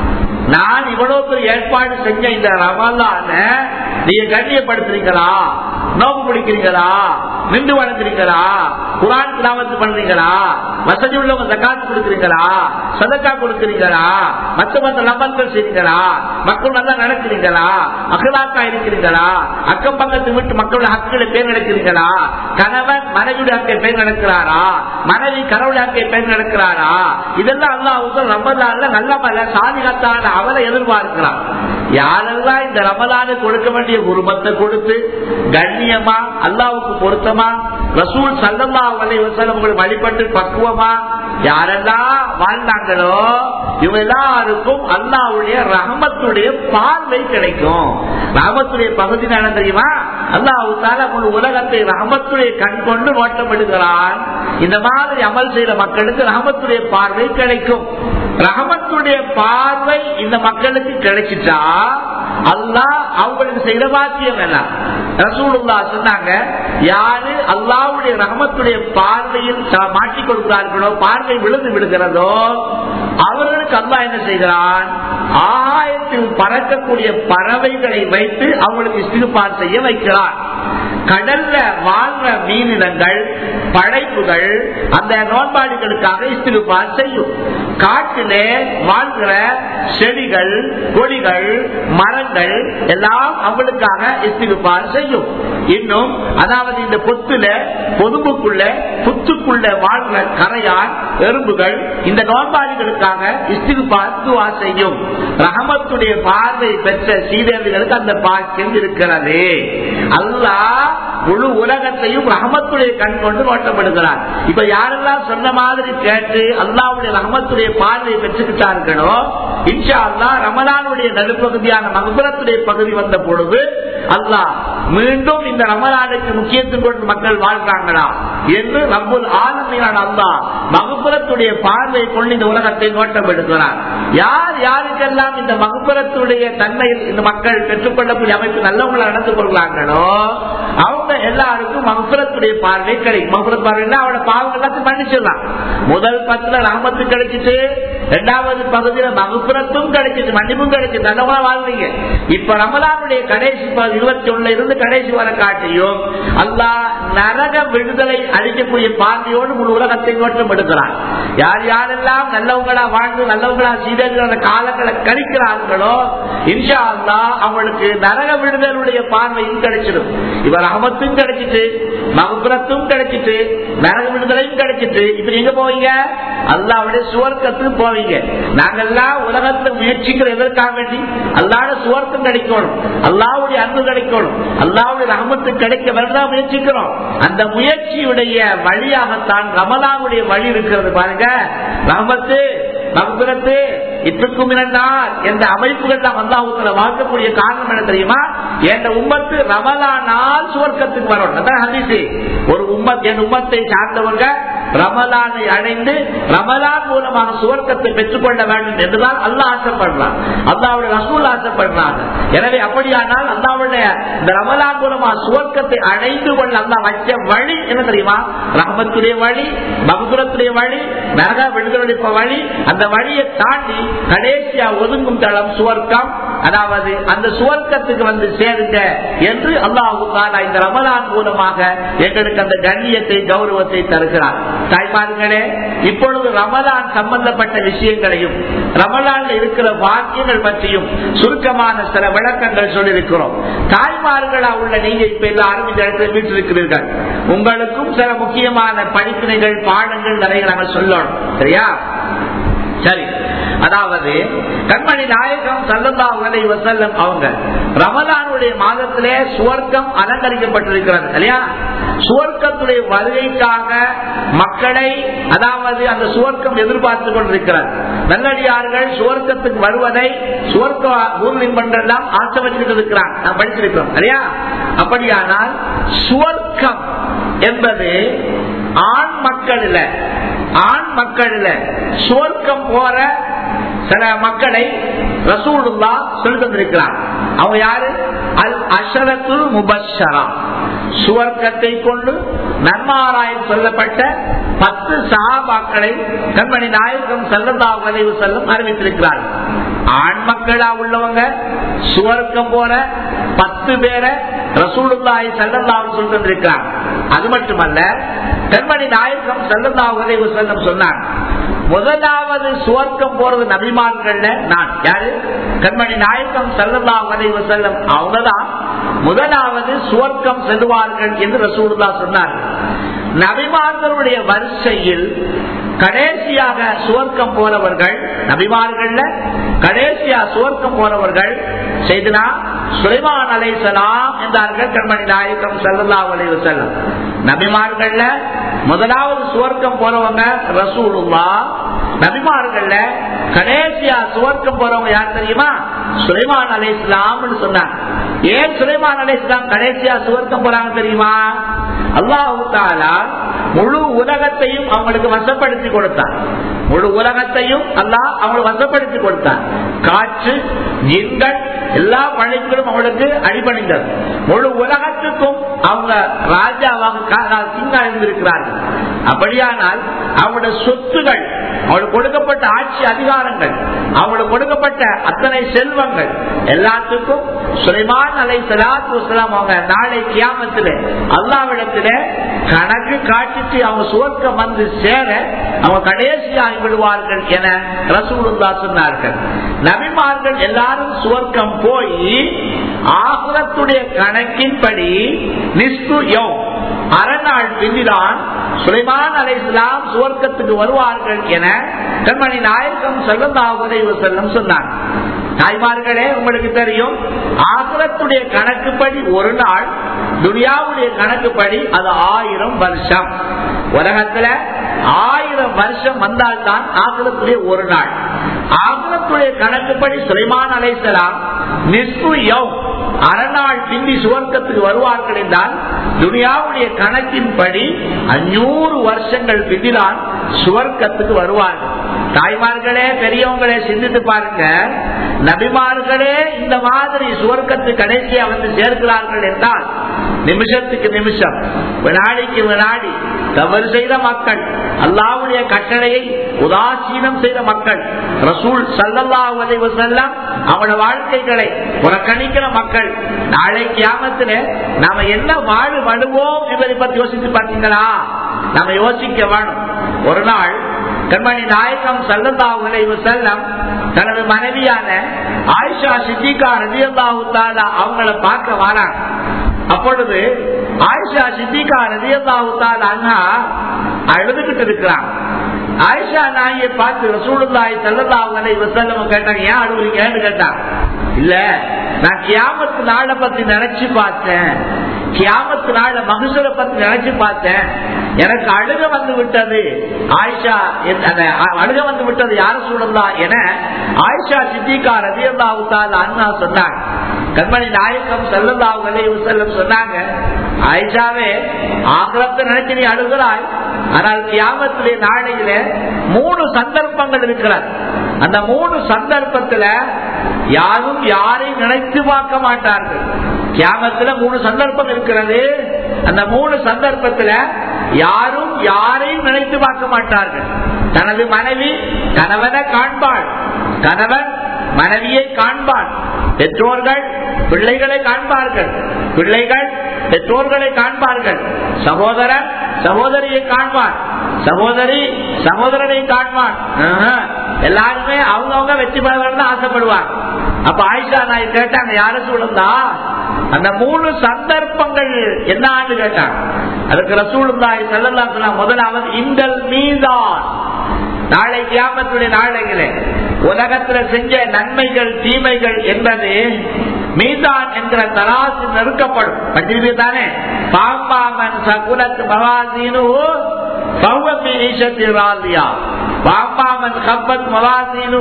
நான் இவ்வளவு பெரிய ஏற்பாடு செஞ்ச இந்த ரமலான நீங்க கண்ணியப்படுத்துறீங்களா நோக்கு பிடிக்கிறீங்களா நின்று வளர்க்குறீங்களா குரான் கிராமத்து பண்றீங்களா வசதி உள்ளவங்க தக்காத்து கொடுக்குறீங்களா சதக்கா கொடுக்குறீங்களா மற்ற மற்ற நபர்கள் செய்றீங்களா மக்கள் நல்லா நடக்கிறீங்களா அகலாக்கா இருக்கிறீங்களா அக்கம் பக்கத்து வீட்டு மக்களோட ஹக்களை பேர் நடக்கிறீங்களா கணவன் மனைவியுடைய ஹக்கை பேர் நடக்கிறாரா மனைவி கடவுள் ஹக்கை பேர் நடக்கிறாரா இதெல்லாம் அல்லாவுக்கு ரமதான்ல நல்ல பல சாதிகத்தான அவரை எதிர்பார்க்கிறான் யாரெல்லாம் இந்த ரமதானு கொடுக்க வேண்டிய குருமத்தை கொடுத்து கண்ணியமா அல்லாவுக்கு பொருத்தமா ரசூல் சல்லல்லா வலை வசலம் வழிபட்டு பக்குவமா யாரெல்லாம் வாழ்ந்தாங்களோ இவங்க எல்லாருக்கும் அல்லாவுடைய ரஹமத்துடைய பார்வை கிடைக்கும் ரஹமத்துடைய பகுதி என்ன தெரியுமா அல்லாவுத்தால முழு உலகத்தை ரஹமத்துடைய கண் கொண்டு நோட்டமிடுகிறான் இந்த மாதிரி அமல் செய்யற மக்களுக்கு ரஹமத்துடைய பார்வை கிடைக்கும் ரஹமத்துடைய பார்வை இந்த மக்களுக்கு கிடைச்சிட்டா அல்லாஹ் அவங்களுக்கு செய்த பாக்கியம் என்ன ரசூலுல்லா சொன்னாங்க யாரு அல்லாவுடைய ரஹமத்துடைய பார்வையில் மாட்டிக் கொடுக்கிறார்களோ பார்வை விழுந்து விடுகிறதோ அவர்களுக்கு அல்லா என்ன செய்கிறான் ஆகாயத்தில் பறக்கக்கூடிய பறவைகளை வைத்து அவங்களுக்கு இஸ்திருப்பார் செய்ய வைக்கிறான் கடல்ல வாழ்ற மீனினங்கள் படைப்புகள் அந்த நோன்பாடுகளுக்காக இஸ்திருப்பார் செய்யும் காட்டிலே வாழ்கிற செடிகள் கொடிகள் மரங்கள் எல்லாம் அவங்களுக்காக இஸ்திருப்பார் செய்யும் இன்னும் அதாவது இந்த பொத்துல பொதும்புக்குள்ள புத்துக்குள்ள வாழ்கிற கரையான் எறும்புகள் இந்த நோன்பாளிகளுக்காக இஸ்திருப்பார் துவா செய்யும் ரஹமத்துடைய பார்வை பெற்ற சீதேவிகளுக்கு அந்த பாக்கியம் இருக்கிறது அல்லாஹ் முழு உலகத்தையும் ரஹமத்துடைய கண் கொண்டு நோட்டப்படுகிறார் இப்ப யாரெல்லாம் சொன்ன மாதிரி கேட்டு அல்லாவுடைய ரஹமத்துடைய பார்வையை பெற்றுக்கிட்டார்களோ இன்ஷா அல்லா ரமலானுடைய நடுப்பகுதியான மகுபுரத்துடைய பகுதி வந்த பொழுது அல்லாஹ் மீண்டும் இந்த ரமலானுக்கு முக்கியத்துவம் கொண்டு மக்கள் வாழ்றாங்களா என்று ரப்புல் ஆலமீனான அல்லாஹ் மகுபுரத்துடைய பார்வை கொண்டு இந்த உலகத்தை நோட்டம் எடுக்கிறார் யார் யாருக்கெல்லாம் இந்த மகுபுரத்துடைய தன்மையில் இந்த மக்கள் பெற்றுக்கொள்ளக்கூடிய அமைப்பு நல்லவங்களை நடந்து கொள்கிறாங்களோ அவங்க எல்லாருக்கும் மகுபுரத்துடைய பார்வை கிடைக்கும் மகுபுரத் பார்வைன்னா அவட பாவம் எல்லாத்தையும் மன்னிச்சிடலாம் முதல் பத்துல ரஹமத்து கிடைச்சிட்டு இரண்டாவது பகுதியில மகுபுரத்தும் கிடைச்சிட்டு மன்னிப்பும் கிடைச்சிட்டு நல்லவங்களா வாழ்வீங்க இப்ப ரமலானுடைய கடைசி பகுதி இருபத்தி ஒண்ணுல இருந்து கடைசி வர காட்டியும் அல்லாஹ் நரக விடுதலை அளிக்கக்கூடிய பார்வையோடு முழு உலகத்தை நோட்டம் எடுக்கிறான் யார் யாரெல்லாம் நல்லவங்களா வாழ்ந்து நல்லவங்களா சீதர்கள காலங்களை கழிக்கிறார்களோ இன்ஷா அல்லா அவங்களுக்கு நரக விடுதலுடைய பார்வையும் கிடைச்சிடும் இவர் அகமத்தும் கிடைச்சிட்டு மகபுரத்தும் கிடைச்சிட்டு நரக விடுதலையும் கிடைச்சிட்டு இப்ப எங்க போவீங்க அல்லாவுடைய சுவர்க்கத்துக்கு போவீங்க நாங்கெல்லாம் உலகத்தை முயற்சிக்கிற எதற்காக வேண்டி அல்லாட சுவர்க்கம் கிடைக்கணும் அல்லாவுடைய அன்பு கிடைக்கணும் அல்லாவுடைய ரஹமத்து கிடைக்க வேண்டாம் முயற்சிக்கிறோம் அந்த முயற்சியுடைய வழியாகத்தான் ரமலானுடைய வழி இருக்கிறது பாருங்க ரஹமத்து மகுபுரத்து இத்துக்கும் இரண்டார் என்ற அமைப்புகள் தான் அல்லாஹூத்துல வாங்கக்கூடிய காரணம் என்ன தெரியுமா என் உம்மத்து ரமலானால் சுவர்க்கத்துக்கு வரணும் அதான் ஹதீஸ் ஒரு உம்மத் என் உம்மத்தை சார்ந்தவங்க ரமலானை அடைந்து ரமலான் மூலமாக சுவர்க்கத்தை பெற்றுக்கொள்ள வேண்டும் என்றுதான் அல்லாஹ் ஆசைப்படுறான் அல்லாவுடைய ரசூல் ஆசைப்படுறாங்க எனவே அப்படியானால் அல்லாவுடைய இந்த ரமலான் மூலமாக சுவர்க்கத்தை அடைந்து கொள்ள அல்லா வச்ச வழி என்ன தெரியுமா ரஹமத்துடைய வழி மகுபுரத்துடைய வழி நரக விடுதலுடைய வழி அந்த வழியை தாண்டி கடைசியா ஒதுங்கும் தளம் சுவர்க்கம் அதாவது அந்த சுவர்க்கத்துக்கு வந்து சேருங்க என்று அல்லாஹு தாலா இந்த ரமலான் மூலமாக எங்களுக்கு அந்த கண்ணியத்தை கௌரவத்தை தருகிறார் தாய்மார்களே இப்பொழுது ரமலான் சம்பந்தப்பட்ட விஷயங்களையும் ரமலான்ல இருக்கிற வாக்கியங்கள் பற்றியும் சுருக்கமான சில விளக்கங்கள் சொல்லியிருக்கிறோம் தாய்மார்களா உள்ள நீங்க இப்ப எல்லாரும் இந்த இடத்துல வீட்டிருக்கிறீர்கள் உங்களுக்கும் சில முக்கியமான படிப்பினைகள் பாடங்கள் நிறைய நாங்கள் சொல்லணும் சரியா சரி அதாவது கண்மணி நாயகம் சல்லல்லா உலகை வசல்லம் அவங்க ரமலானுடைய மாதத்திலே சுவர்க்கம் அலங்கரிக்கப்பட்டிருக்கிறது இல்லையா சுவர்க்கத்துடைய வருகைக்காக மக்களை அதாவது அந்த சுவர்க்கம் எதிர்பார்த்து கொண்டிருக்கிறார் நல்லடியார்கள் சுவர்க்கத்துக்கு வருவதை சுவர்க்க ஊர்லின் பன்றெல்லாம் ஆசை வச்சிருக்கிறான் நான் படிச்சிருக்கிறோம் இல்லையா அப்படியானால் சுவர்க்கம் என்பது ஆண் மக்களில் ஆண் மக்களில் சுவர்க்கம் போற சில மக்களை ரசூலுல்லா சொல்லி தந்திருக்கிறார் அவங்க யாரு அல் அஷரத்துல் முபஷரா சுவர்க்கத்தை கொண்டு நன்மாராயம் சொல்லப்பட்ட பத்து சகாபாக்களை கண்மணி நாயகம் செல்லந்தா வரைவு செல்லும் அறிவித்திருக்கிறார் ஆண் மக்களா உள்ளவங்க சுவர்க்கம் போற பத்து பேரை ரசூலுல்லாய் செல்லந்தாவும் சொல்லி தந்திருக்கிறார் அது மட்டுமல்ல கண்மணி நாயகம் செல்லந்தா வரைவு செல்லும் சொன்னார் முதலாவது சுவர்க்கம் போறது நபிமான்கள்ல நான் யாரு கண்மணி நாயக்கம் செல்லல்லா வரைவு செல்லும் அவங்கதான் முதலாவது சுவர்க்கம் செல்வார்கள் என்று ரசூலுல்லா சொன்னார் நபிமார்களுடைய வரிசையில் கடைசியாக சுவர்க்கம் போனவர்கள் நபிமார்கள்ல கடைசியா சுவர்க்கம் போனவர்கள் செய்தனா சுலைமான் அலைசலாம் என்றார்கள் கண்மணி நாயக்கம் செல்லல்லா வரைவு செல்லும் நபிமார்கள்ல முதலாவது சுவர்க்கம் போறவங்க ரசூலுல்லா நபிமார்கள்ல கடைசியா சுவர்க்கம் போறவங்க யார் தெரியுமா சுலைமான் அலை இஸ்லாம் சொன்னாங்க ஏன் சுலைமான் அலை இஸ்லாம் கடைசியா சுவர்க்கம் போறாங்க தெரியுமா அல்லாஹு தாலா முழு உலகத்தையும் அவங்களுக்கு வசப்படுத்தி கொடுத்தான் முழு உலகத்தையும் அல்லாஹ் அவங்களுக்கு வசப்படுத்தி கொடுத்தான் காற்று ஜின்கள் எல்லா படைப்புகளும் அவளுக்கு அடிபணிந்தது முழு உலகத்துக்கும் அவங்க ராஜாவாக சிங்கா இருந்திருக்கிறார்கள் அப்படியானால் அவருடைய சொத்துகள் அவளுக்கு கொடுக்கப்பட்ட ஆட்சி அதிகாரங்கள் அவளுக்கு கொடுக்கப்பட்ட அத்தனை செல்வங்கள் எல்லாத்துக்கும் சுலைமான் அலை சலாத்து அவங்க நாளை கியாமத்தில் அல்லாவிடத்துல கணக்கு காட்டிட்டு அவங்க சுவர்க்கம் வந்து சேர அவங்க கடைசியாகி விடுவார்கள் என ரசூலுல்லா சொன்னார்கள் நபிமார்கள் எல்லாரும் சுவர்க்கம் போய் ஆகுலத்துடைய கணக்கின்படி நிஸ்து யோ அறநாள் பின்னிதான் சுலைமான் அலை இஸ்லாம் சுவர்க்கத்துக்கு வருவார்கள் என கண்மணி நாயகம் செல்லந்தாவுதை செல்லம் சொன்னார் தாய்மார்களே உங்களுக்கு தெரியும் ஆசிரத்துடைய கணக்குப்படி ஒரு நாள் துனியாவுடைய கணக்குப்படி அது ஆயிரம் வருஷம் உலகத்துல ஆயிரம் வருஷம் வந்தால்தான் ஆசிரத்துடைய ஒரு நாள் ஆசிரத்துடைய கணக்குப்படி சுலைமான் அலைசலாம் நிஸ்பு யவ் அறநாள் பிந்தி சுவர்க்கத்துக்கு வருவார்கள் என்றால் துனியாவுடைய கணக்கின்படி அஞ்சூறு வருஷங்கள் பிந்திதான் சுவர்க்கத்துக்கு வருவார்கள் தாய்மார்களே பெரியவங்களே சிந்தித்து பாருங்க நபிமார்களே இந்த மாதிரி சுவர்க்கத்து கடைசியா வந்து சேர்க்கிறார்கள் என்றால் நிமிஷத்துக்கு நிமிஷம் வினாடிக்கு வினாடி தவறு செய்த மக்கள் அல்லாவுடைய கட்டளையை உதாசீனம் செய்த மக்கள் ரசூல் சல்லல்லாஹு அலைஹி வஸல்லம் அவனோட வாழ்க்கைகளை புறக்கணிக்கிற மக்கள் நாளை கியாமத்துல நாம என்ன வாழ் வடுவோம் என்பதை பத்தி யோசித்து பார்த்தீங்களா நாம யோசிக்க வேணும் ஒரு நாள் கண்மணி நாயகம் சல்லல்லாஹு அலைஹி வஸல்லம் தனது மனைவியான ஆயிஷா சித்திகா ரலியல்லாஹு தஆலா அவங்கள பார்க்க வராங்க அப்பொழுது ஆயிஷா சித்திகா ரலியல்லாஹு தஆலா அண்ணா அழுதுகிட்டு இருக்கிறாங்க ஆயிஷா நாயை பார்த்து ரசூலுல்லாஹி ஸல்லல்லாஹு அலைஹி வஸல்லம் கேட்டாங்க ஏன் அழுவுறீங்கன்னு கேட்டாங்க இல்ல நான் கியாமத்து நாளை பத்தி நினைச்சு பார்த்தேன் கியாமத்து நாள மகசூரை பத்தி நினைச்சு பார்த்தேன் எனக்கு அழுக வந்து விட்டது ஆயிஷா அழுக வந்து விட்டது யார சூழல்லா என ஆயிஷா சித்திகா ரதியல்லாவுத்தால் அண்ணா சொன்னாங்க கண்மணி நாயக்கம் செல்லல்லாஹு அலைஹி வஸல்லம் சொன்னாங்க ஆயிஷாவே ஆகிரத்தை நினைச்சு நீ அழுகிறாய் ஆனால் கியாமத்திலே நாளையில மூணு சந்தர்ப்பங்கள் இருக்கிறார் அந்த மூணு சந்தர்ப்பத்துல யாரும் யாரையும் நினைத்து பார்க்க மாட்டார்கள் கியாமத்துல மூணு சந்தர்ப்பம் இருக்கிறது அந்த மூணு சந்தர்ப்பத்துல யாரும் யாரையும் நினைத்து பார்க்க மாட்டார்கள் தனது மனைவி கணவனை காண்பாள் கணவன் மனைவியை காண்பான் பெற்றோர்கள் பிள்ளைகளை காண்பார்கள் பிள்ளைகள் பெற்றோர்களை காண்பார்கள் சகோதரன் சகோதரியை காண்பான் சகோதரி சகோதரனை காண்பான் எல்லாருமே அவங்கவுங்க வெற்றி பெற வேண்டும் ஆசைப்படுவாங்க அப்ப ஆயிஷா நான் கேட்டாங்க யாரு சூழந்தா அந்த மூணு சந்தர்ப்பங்கள் என்னான்னு கேட்டாங்க அதுக்கு ரசூலுல்லாய் செல்லலாம் முதலாவது இந்தல் மீதான் நாளை கியாமத்துடைய நாளைகளே உலகத்துல செஞ்ச நன்மைகள் தீமைகள் என்பது மீதான் என்கிற தராசு நெருக்கப்படும் பட்டியலே தானே பாம்பாமன் சகுலத்து மவாசீனு பாம்பாமன் கப்பத் மவாசீனு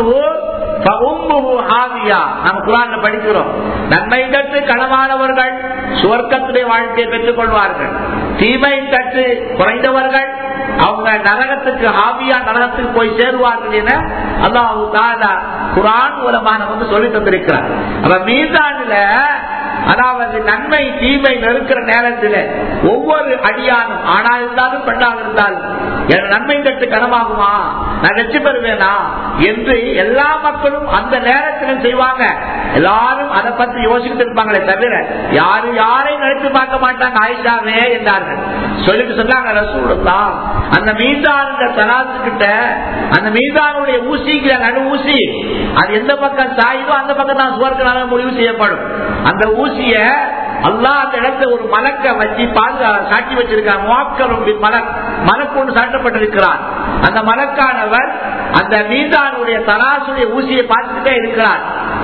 படிக்கிறோம் நன்மை தட்டு களமானவர்கள் சுவர்க்கத்துடைய வாழ்க்கையை பெற்றுக் கொள்வார்கள் தீமை தட்டு குறைந்தவர்கள் அவங்க நரகத்துக்கு ஹாபியா நரகத்துக்கு போய் சேருவார்கள் என அல்லாஹு தாலா குரான் மூலமா நமக்கு சொல்லி தந்திருக்கிறார் அப்ப மீதான்ல அதாவது நன்மை தீமை நெருக்கிற நேரத்தில் ஒவ்வொரு அடியானும் ஆணா இருந்தாலும் பெண்ணாக இருந்தாலும் என் நன்மை தட்டு கனமாகுமா நான் வெற்றி பெறுவேனா என்று எல்லா மக்களும் அந்த நேரத்திலும் செய்வாங்க எல்லாரும் அதை பத்தி யோசிச்சுட்டு இருப்பாங்களே தவிர யாரு யாரையும் நினைத்து பார்க்க மாட்டாங்க ஆயிஷாவே என்றார்கள் சொல்லிட்டு சொன்னாங்க ரசூலுல்லா அந்த மீதான் தராசு கிட்ட அந்த மீதானுடைய ஊசிக்கிற நடு ஊசி அது எந்த பக்கம் சாயுதோ அந்த பக்கம் தான் சுவர்க்கனால முடிவு செய்யப்படும் அந்த ஊசிய அல்லா அந்த இடத்துல ஒரு மலக்க வச்சு பாதுகா சாட்டி வச்சிருக்கார் முவாக்களும் மலக் மலக்கொண்டு சாட்டப்பட்டிருக்கிறார் அந்த மலக்கானவர் அந்த மீதானுடைய தராசுடைய ஊசியை பார்த்துட்டே இருக்கிறார்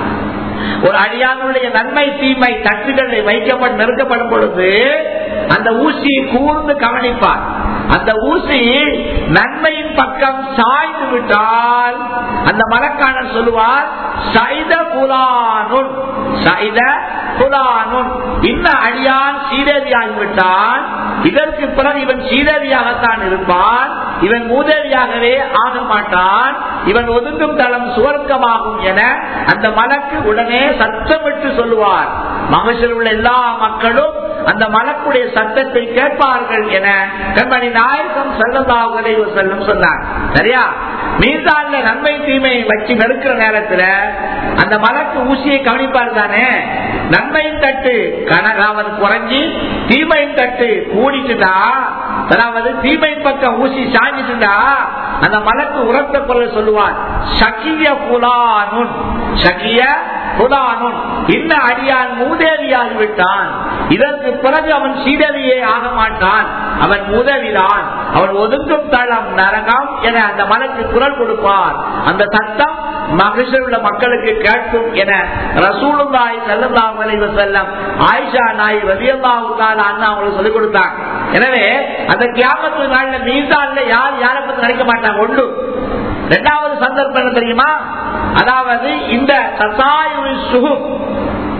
ஒரு அடியானுடைய நன்மை தீமை தட்டுகளில் வைக்கப்பட்டு நெருக்கப்படும் பொழுது அந்த ஊசியை கூர்ந்து கவனிப்பார் அந்த ஊசி நன்மையின் பக்கம் சாய்ந்து விட்டால் அந்த மலக்காரன் சொல்லுவார் சைத புலானுன் சைத புலானுன் இன்ன அடியான் சீதேவியாகிவிட்டான் இதற்கு பிறகு இவன் சீதேவியாகத்தான் இருப்பான் இவன் மூதேவியாகவே ஆக மாட்டான் இவன் ஒதுங்கும் தளம் சுவர்க்கமாகும் என அந்த மலக்கு உடனே சத்தமிட்டு சொல்லுவார் மகசில் உள்ள எல்லா மக்களும் அந்த மலக்குடைய சத்தத்தை கேட்பார்கள் என கண்மணி நாயகம் செல்லதாவுகளை செல்லும் சொன்னார் சரியா மீதான்ல நன்மை தீமை வச்சு நெருக்கிற நேரத்துல அந்த மலக்கு ஊசியை கவனிப்பார் தானே நன்மையின் தட்டு கனகாவது குறைஞ்சி தீமையின் தட்டு கூடிட்டுடா அதாவது தீமையின் பக்கம் ஊசி சாஞ்சிட்டுடா அந்த மலக்கு உரத்த குரல் சொல்லுவார் சக்கிய புலானுன் சக்கிய புலானுன் இன்ன அடியான் மூதேவியாகிவிட்டான் இதற்கு பிறகு அவன் சீதவியே ஆக மாட்டான் அவன் உதவிதான் அவன் ஒதுங்கும் தளம் நரகம் என அந்த மனக்கு குரல் கொடுப்பார் அந்த சத்தம் மகிழ்ச்சியில் உள்ள மக்களுக்கு கேட்கும் என ரசூலுல்லாய் செல்லலாம் வலைவ செல்லம் ஆயிஷா நாய் ரதியல்லாவுக்கான அண்ணா அவங்களுக்கு சொல்லிக் கொடுத்தாங்க எனவே அந்த கியாமத்து நாள்ல மீசான்ல யார் யாரை பத்தி நினைக்க மாட்டாங்க ஒன்று இரண்டாவது சந்தர்ப்பம் என்ன தெரியுமா அதாவது இந்த சசாயுள் சுகு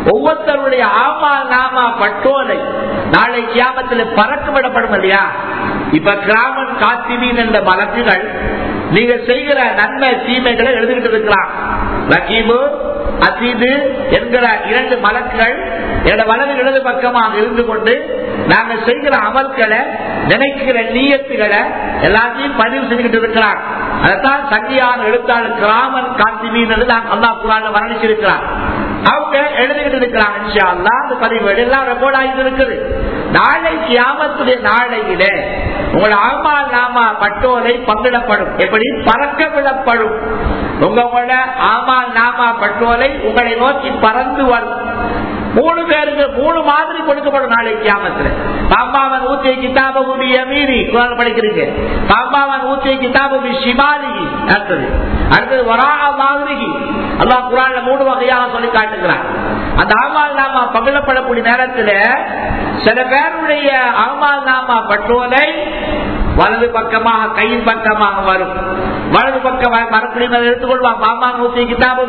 ஒவ்வொருத்தருடைய ஆமா நாமா பட்டோலை நாளை கியாமத்தில் பறக்க விடப்படும் இல்லையா இப்ப கிராமன் காத்திமீன் என்ற வழக்குகள் நீங்க செய்கிற நன்மை தீமைகளை எழுதிக்கிட்டு இருக்கலாம் ரகீபு அசீது என்கிற இரண்டு மலக்குகள் என்னோட வலது இடது பக்கமாக இருந்து கொண்டு நாங்க செய்கிற அமல்களை நினைக்கிற நீயத்துகளை எல்லாத்தையும் பதிவு செஞ்சுக்கிட்டு இருக்கிறார் அதைத்தான் சங்கியான எழுத்தாளர் கிராமன் காத்திமீன் நாங்கள் அல்லா குரான் வர்ணிச்சிருக்கிறார் அவங்க எழுதிக்கிட்டு இருக்கிறாங்க இன்ஷா அல்லா அந்த பதிவு எல்லாம் ரெக்கார்ட் ஆகிட்டு இருக்குது நாளைக்கு ஆமத்துடைய நாளையிலே உங்களோட ஆமா நாமா பட்டோலை பங்கிடப்படும் எப்படி பறக்க விடப்படும் உங்களோட ஆமா நாமா பட்டோலை உங்களை நோக்கி பறந்து வரும் மூணு பேருக்கு மூணு மாதிரி கொடுக்கப்படும் நாளைக்கு கியாமத்துல பாம்பாவன் ஊத்திய கிதாபு மீறி குரான் படிக்கிறீங்க பாம்பாவன் ஊத்திய கிதாபு சிமாலி அடுத்தது அடுத்தது வரா மாதிரி அல்லாஹ் குரான்ல மூணு வகையாக சொல்லி காட்டுகிறான் அந்த ஆமால் நாமா பகிழப்படக்கூடிய நேரத்தில் சில பேருடைய ஆமால் நாமா பட்டுவதை வலது பக்கமாக கையின் பக்கமாக வரும் வலது பக்கமாக மரப்படியும் எடுத்துக்கொள்வான் மாமா நூத்தி கிதாபு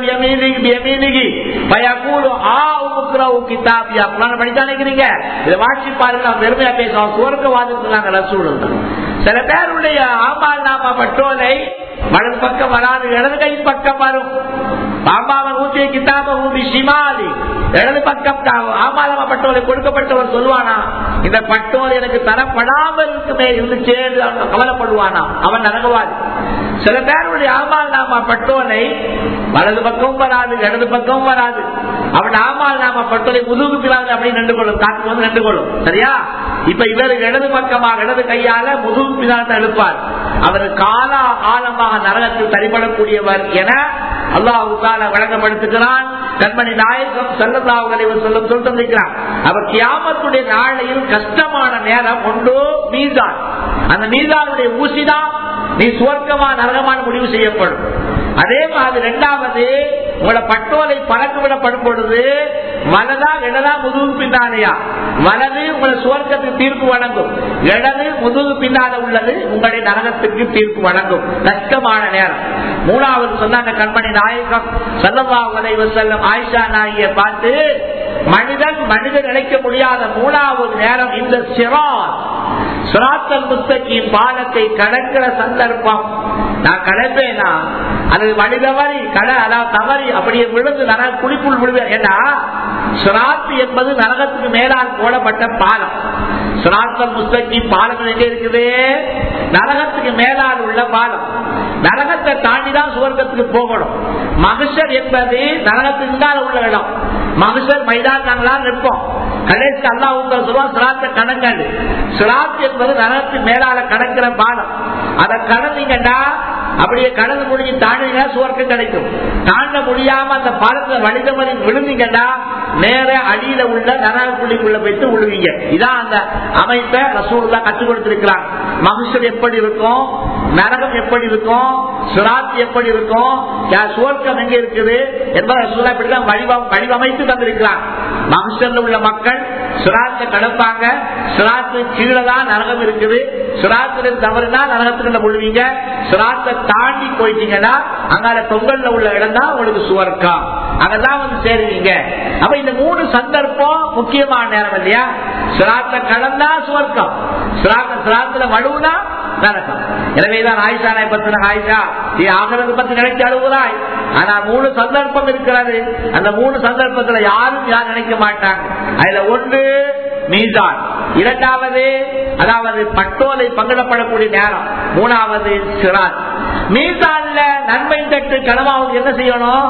பயக்கூடு ஆ உமுக்குறவு கிதாபியா புராணம் படித்தா நினைக்கிறீங்க இதை வாட்சி பாருங்க பெருமையா பேசுவோம் சுவர்க்க வாதிக்கிறாங்க ரசூல் சில பேருடைய ஆமால் நாமா பட்டோலை வலது பக்கம் வராது இடது கை பக்கம் வரும் பாம்பாவன் ஊற்றிய கிதாப ஊதி சிமாலி இடது பக்கம் ஆமாலமா பட்டோலை கொடுக்கப்பட்டவர் சொல்லுவானா இந்த பட்டோலை எனக்கு தரப்படாமல் இருக்குமே இருந்துச்சே அவன் கவலைப்படுவானா அவன் நரகவாதி சில பேருடைய ஆமால் நாமா பட்டோலை வலது பக்கம் வராது இடது பக்கம் வராது அவன் ஆமால் நாம பட்டோலை முதுகு பிறாது அப்படின்னு நின்று கொள்ளும் காத்து வந்து நின்று கொள்ளும் சரியா இப்ப இவர் இடது பக்கமாக இடது கையால முதுகு பின்னால் எழுப்பார் அவர் காலா காலமாக நரகத்தில் தரிபடக்கூடியவர் என அல்லாஹு வழங்கப்படுத்துகிறான் கண்மணி நாயகம் செல்லதாவுகளை சொல்லும் சொல்லிருக்கிறான் அவர் கியாமத்துடைய நாளையில் கஷ்டமான நேரம் ஒன்று மீதான் அந்த மீதானுடைய ஊசிதான் நீ சுவர்க்கமா நரகமான முடிவு செய்யப்படும் அதே மாதிரி இரண்டாவது உங்களோட பட்டோலை பறக்க விடப்படும் பொழுது வலதா இடதா முதுகு பின்னாலையா வலது உங்களை சுவர்க்கத்துக்கு தீர்ப்பு வழங்கும் இடது முதுகு பின்னால உள்ளது உங்களுடைய நரகத்துக்கு தீர்ப்பு வழங்கும் கஷ்டமான நேரம் மூணாவது சொன்னாங்க கண்மணி நாயகம் சல்லவா உலக செல்லும் ஆயிஷா நாயை பார்த்து மனிதன் மனிதன் நினைக்க முடியாத மூணாவது நேரம் இந்த சிராத் சுராத்தல் முத்தகின் பாலத்தை கடக்கிற சந்தர்ப்பம் நான் கடப்பேனா அல்லது வழி தவறி கடை அதாவது தவறி அப்படியே விழுந்து நரக குழிக்குள் விழுவேன் ஏன்னா சுராத்து என்பது நரகத்துக்கு மேலால் போடப்பட்ட பாலம் சுராத்தல் முஸ்தகி பாலம் எங்க இருக்குது நரகத்துக்கு மேலால் உள்ள பாலம் நரகத்தை தாண்டிதான் சுவர்க்கத்துக்கு போகணும் மகிஷர் என்பது நரகத்துக்கு மேல உள்ள இடம் மகிஷர் மைதான் நாங்களாம் நிற்போம் கடைசி அல்லா உங்க சொல்லுவா சிராத்த கணங்கள் சிராத் என்பது நரகத்துக்கு மேலால கடக்கிற பாலம் அதை கடந்தீங்கன்னா அப்படியே கடந்து முடிஞ்சு தாண்டினா சுவர்க்கம் கிடைக்கும் தாண்ட முடியாம அந்த பாலத்துல வழிதமதி விழுந்தீங்கன்னா நேர அடியில உள்ள நரகக்குள்ளிக்குள்ள போயிட்டு விழுவீங்க இதான் அந்த அமைப்பை ரசூல்லா கற்றுக் கொடுத்திருக்கிறாங்க மகிஷர் எப்படி இருக்கும் நரகம் எப்படி இருக்கும் சுராத் எப்படி இருக்கும் சுவர்க்கம் எங்க இருக்குது என்பதை ரசூல்லா இப்படிதான் வடிவம் வடிவமைத்து தந்திருக்கிறாங்க மகிஷர்ல உள்ள மக்கள் சுராத்தை கடப்பாங்க சுராத்து கீழே தான் நரகம் இருக்குது சுராத்துல தவறுனா நரகத்துக்குள்ள விழுவீங்க சுராத்தை தாண்டி போயிட்டீங்கன்னா அங்கால தொங்கல்ல உள்ள இடம் தான் உங்களுக்கு சுவர்க்கம் அங்கதான் வந்து சேருவீங்க அப்ப இந்த மூணு சந்தர்ப்பம் முக்கியமான நேரம் இல்லையா சுராத்த கடந்தா சுவர்க்கம் சுராத்துல வலுவுனா நரகம் எனவேதான் ஆயிஷா பத்தின ஆயிஷா நீ ஆகிறது பத்தி நினைச்சு அழுகுறாய் ஆனா மூணு சந்தர்ப்பம் இருக்கிறது அந்த மூணு சந்தர்ப்பத்துல யாரும் யாரும் நினைக்க மாட்டாங்க அதுல ஒன்று மீதான் இரண்டாவது அதாவது பட்டோலை பங்கிடப்படக்கூடிய நேரம் மூணாவது சிராத் மீசான்ல நன்மை தட்டு கனவாவுக்கு என்ன செய்யணும்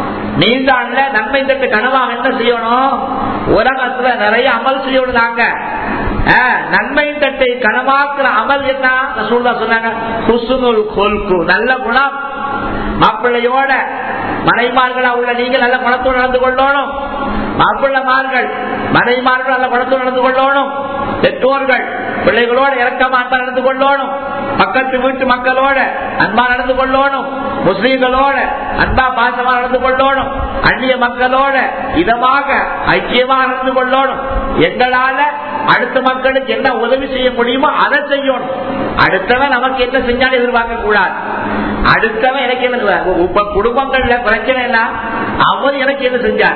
மீசான்ல நன்மை தட்டு கனவாக என்ன செய்யணும் உலகத்துல நிறைய அமல் செய்யணும் நாங்க நன்மை தட்டை கனவாக்குற அமல் என்ன சொல்ல சொன்னாங்க நல்ல குணம் மாப்பிள்ளையோட மனைமார்களா உள்ள நீங்க நல்ல குணத்தோடு நடந்து கொள்ளணும் மாப்பிள்ளமார்கள் மனைமார்கள் நல்ல குணத்தோடு நடந்து கொள்ளணும் பெற்றோர்கள் பிள்ளைகளோட இறக்கமா அன்பா நடந்து கொள்ளணும் பக்கத்து வீட்டு மக்களோட அன்பா நடந்து கொள்ளணும் முஸ்லீம்களோட அன்பா பாசமா நடந்து கொள்ளணும் அந்நிய மக்களோட இதமாக ஐக்கியமாக நடந்து கொள்ளணும் எங்களால அடுத்த மக்களுக்கு என்ன உதவி செய்ய முடியுமோ அதை செய்யணும் அடுத்தவன் நமக்கு என்ன செஞ்சாலும் எதிர்பார்க்க கூடாது அடுத்தவன் எனக்கு என்ன இப்ப குடும்பங்கள்ல பிரச்சனை என்ன அவர் எனக்கு என்ன செஞ்சார்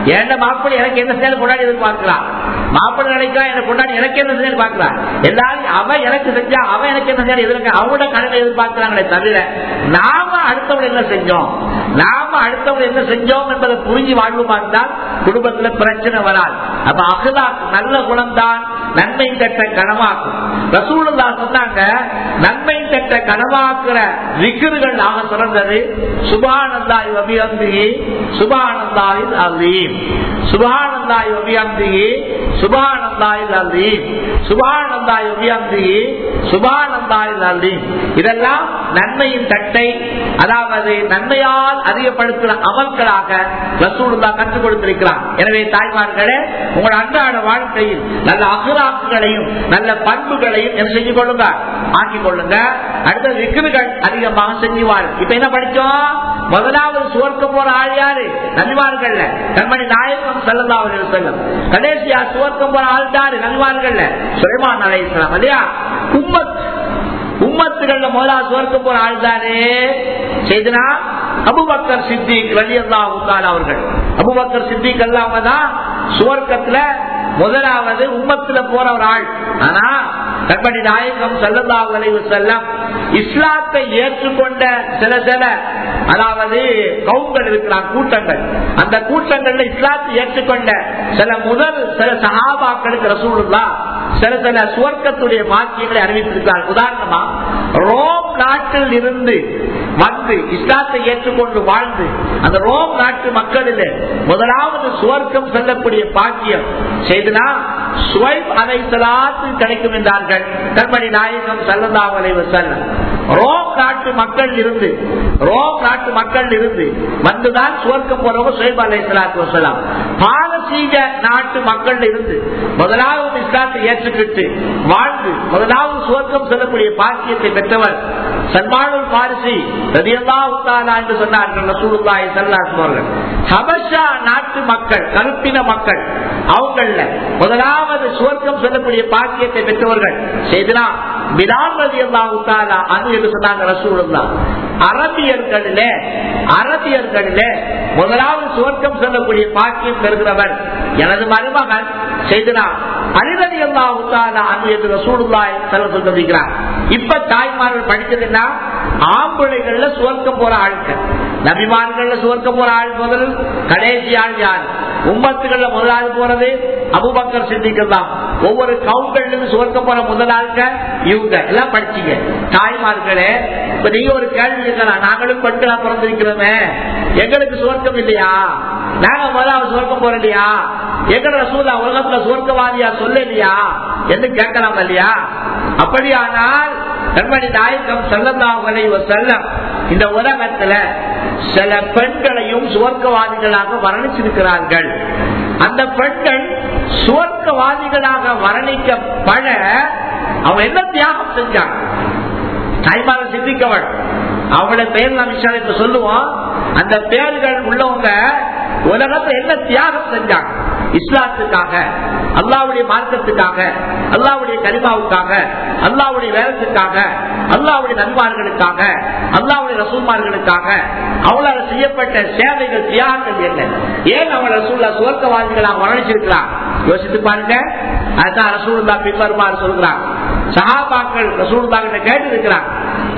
ஏன் மாப்பிள்ளை எனக்கு என்ன செயல் கொண்டாடி எதிர்பார்க்கிறான் மாப்பிள்ளை நினைக்கிறான் என்ன கொண்டாடி எனக்கு என்ன செயல் பார்க்கிறான் எல்லாரும் அவன் எனக்கு செஞ்சா அவன் எனக்கு என்ன செயல் எதிர்க்க அவனோட கடனை எதிர்பார்க்கிறாங்களே தவிர நாம அடுத்தவங்க என்ன செஞ்சோம் நாம அடுத்தவங்க என்ன செஞ்சோம் என்பதை புரிஞ்சு வாழ்வுமா இருந்தால் குடும்பத்துல பிரச்சனை வராது அப்ப அகலா நல்ல குணம் தான் நன்மை கட்ட கனவாக்கும் ரசூலுல்லா சொன்னாங்க நன்மை கட்ட கனவாக்குற விக்கிர்கள் ஆக சிறந்தது சுபானந்தாய் அபியந்திகி சுபானந்தாயில் அலீம் சுபானந்தாய் அபியந்திகி சுபானந்தாயில் அலீம் சுபானந்தாய் அபியந்திகி சுபானந்தாயில் அலீம் இதெல்லாம் நன்மையின் தட்டை அதாவது நன்மையால் அதிகப்படுத்துகிற அமல்களாக ரசூலுல்லா கற்றுக் கொடுத்திருக்கிறார் எனவே தாய்மார்களே உங்களோட அன்றாட வாழ்க்கையில் நல்ல அகராக்குகளையும் நல்ல பண்புகளையும் என்ன செஞ்சு கொள்ளுங்க ஆக்கிக் கொள்ளுங்க அடுத்த விக்கிருகள் அதிகமாக செஞ்சுவார் இப்ப என்ன படிச்சோம் முதலாவது சுவர்க்க போற ஆள் யாரு நன்மார்கள்ல கண்மணி நாயகம் செல்லல்லாவது செல்லும் கடைசியா சுவர்க்கம் போற ஆள் யாரு நன்மார்கள்ல சுலைமான் அலை இஸ்லாம் இல்லையா உம்மத் உம்மத்துகள்ல முதலாவது சுவர்க்கம் போற ஆள் தானே செய்தனா அபுபக்கர் சித்திக் ரலி அல்லாஹ் அவர்கள் அபுபக்கர் சித்திக் அல்லாம தான் சுவர்க்கத்துல முதலாவது உம்மத்துல போற ஒரு ஆள் ஆனா கண்படி நாயகம் சல்லல்லா அலைவு செல்லம் இஸ்லாத்தை ஏற்றுக்கொண்ட சில சில அதாவது கவுங்கள் இருக்கிறான் கூட்டங்கள் அந்த கூட்டங்கள்ல இஸ்லாத்தை ஏற்றுக்கொண்ட சில முதல் சில சகாபாக்களுக்கு ரசூலுல்லா சில சில சுவர்க்கத்துடைய வாக்கியங்களை அறிவித்திருக்கிறார் உதாரணமா ரோம் நாட்டில் இருந்து வந்து இஸ்லாத்தை ஏற்றுக்கொண்டு வாழ்ந்து அந்த ரோம் நாட்டு மக்களில் முதலாவது சுவர்க்கம் செல்லக்கூடிய பாக்கியம் செய்தனா சுவைப் அலை சலாத்து கிடைக்கும் என்றார்கள் கண்மணி நாயகம் சல்லல்லா அலைவு செல்லம் ரோம் நாட்டு மக்கள் இருந்து ரோம் நாட்டு மக்கள் இருந்து வந்துதான் சுவர்க்கம் போறவங்க சுவைப் அலை சலாத்து வசலாம் பாரசீக நாட்டு மக்கள் இருந்து முதலாவது இஸ்லாத்தை ஏற்றுக்கிட்டு வாழ்ந்து முதலாவது சுவர்க்கம் செல்லக்கூடிய பாக்கியத்தை பெற்றவர் சல்மானுல் பாரிசி ரதியல்லா உத்தாலா என்று சொன்னார்கள் ரசூலுல்லாஹி ஸல்லல்லாஹு அவர்கள் ஹபஷா நாட்டு மக்கள் கருப்பின மக்கள் அவங்கள முதலாவது சுவர்க்கம் செல்லக்கூடிய பாக்கியத்தை பெற்றவர்கள் செய்தனா பிலால் ரதியல்லாஹு உத்தாலா அது என்று சொன்னாங்க ரசூலுல்லா அரபியர்களிலே அரபியர்களிலே முதலாவது சுவர்க்கம் செல்லக்கூடிய பாக்கியம் பெறுகிறவர் எனது மருமகன் செய்தனா அலிரதி அல்லா உத்தாலா அன்பு என்று ரசூலுல்லாய் செல்ல சொல்லிருக்கிறார் இப்ப தாய்மார்கள் படிச்சதுன்னா ஆம்பளைகள்ல சுவர்க்கம் போற ஆட்கள் நபிமார்கள்ல சுவர்க்கம் போற ஆள் முதல் கடைசி ஆள் யார் உம்மத்துகள்ல முதலாள் போறது அபுபக்கர் சித்திகள் தான் ஒவ்வொரு கவுன்கள்ல சுவர்க்கம் போற முதல் ஆளுக்க இவங்க எல்லாம் படிச்சீங்க தாய்மார்களே இப்ப நீங்க ஒரு கேள்வி இருக்கலாம் நாங்களும் பெண்களா பிறந்திருக்கிறோமே எங்களுக்கு சுவர்க்கம் இல்லையா நாங்க முதலாவது சுவர்க்கம் போறோம் இல்லையா எங்கட சூழல உலகத்துல சுவர்க்கவாதியா சொல்லலையா என்று கேட்கலாம் இல்லையா அப்படியானால் கண்மணி நாயகம் செல்லந்தாவலை செல்லம் இந்த உலகத்துல சில பெண்களையும் சுவர்க்கவாதிகளாக வர்ணிச்சிருக்கிறார்கள் அந்த பெண்கள் சுவர்க்கவாதிகளாக வர்ணிக்கப்பட அவங்க என்ன தியாகம் செஞ்சாங்க தாய்மார சிந்திக்கவள் அவங்கள பெயர் நாம் இப்ப சொல்லுவோம் அந்த பெயர்கள் உள்ளவங்க உலகத்தை என்ன தியாகம் செஞ்சாங்க இஸ்லாத்துக்காக அல்லாவுடைய மார்க்கத்துக்காக அல்லாவுடைய கரிமாவுக்காக அல்லாவுடைய வேலத்துக்காக அல்லாவுடைய நன்மார்களுக்காக அல்லாவுடைய ரசூல்மார்களுக்காக அவங்களால செய்யப்பட்ட சேவைகள் தியாகங்கள் என்ன ஏன் அவங்க ரசூல்லா சுவர்க்கவாதிகளாக வர்ணிச்சிருக்கிறான் யோசித்து பாருங்க அதுதான் ரசூல்லா பின்வருமாறு சொல்கிறாங்க சகாபாக்கள் ரசூல்லா கிட்ட கேட்டு இருக்கிறாங்க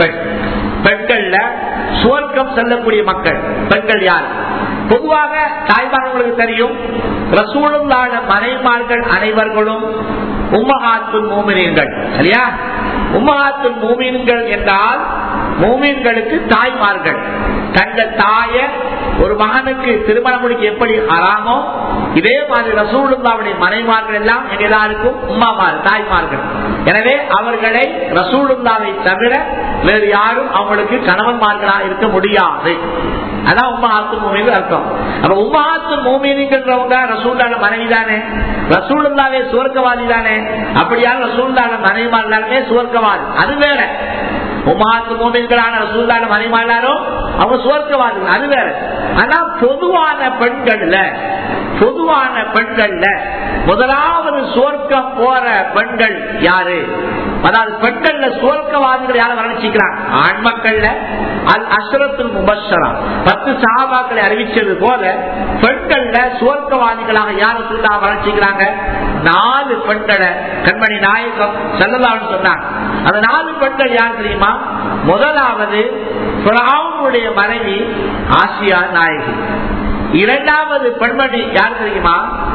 பெண்கள்ல சுவர்க்கம் செல்லக்கூடிய மக்கள் பெண்கள் யார் பொதுவாக தாய்மார்களுக்கு தெரியும் ரசூலுல்லான மனைமார்கள் அனைவர்களும் உம்மகாத்துல் மூமினீன்கள் சரியா உம்மகாத்துல் மூமின்கள் என்றால் மூமின்களுக்கு தாய்மார்கள் தங்கள் தாய ஒரு மகனுக்கு திருமணம் முடிக்க எப்படி ஹராமோ இதே மாதிரி ரசூலுல்லாவுடைய மனைமார்கள் எல்லாம் எங்க எல்லாருக்கும் உம்மாமார் தாய்மார்கள் எனவே அவர்களை ரசூலுல்லாவை தவிர வேறு யாரும் அவங்களுக்கு கணவன்மார்களாக இருக்க முடியாது அதான் உம்மஹாத்து மூமின் அர்த்தம் அப்ப உம்மஹாத்து மூமின்ங்கிறவங்க ரசூல்லான மனைவி தானே ரசூலுல்லாவே சுவர்க்கவாதி தானே அப்படியா ரசூல்லான மனைவிமார்களாலுமே சுவர்க்கவாதி அது வேற உமாத்து மூமின்களான ரசூல்லான மனைவிமாரும் அவங்க சுவர்க்கவாதிகள் அது வேற ஆனா பொதுவான பெண்கள்ல பொதுவான பெண்கள்ல முதலாவது சுவர்க்கம் போற பெண்கள் யாரு அதாவது பெண்கள்ல சுவர்க்கவாதிகள் யாரும் வர்ணிச்சுக்கிறாங்க ஆண் மக்கள்ல அல் அஸ்ரத்துல் முபஷரா பத்து சாபாக்களை அறிவிச்சது போல பெண்கள்ல சுவர்க்கவாதிகளாக யாரும் சொல்லா வளர்ச்சிக்கிறாங்க நாலு பெண்களை கண்மணி நாயகம் செல்லலாம்னு சொன்னாங்க அந்த நாலு பெண்கள் யார் தெரியுமா முதலாவது பிராவுடைய மனைவி ஆசியா நாயகி இரண்டாவது பெண்மணி யார் தெரியுமா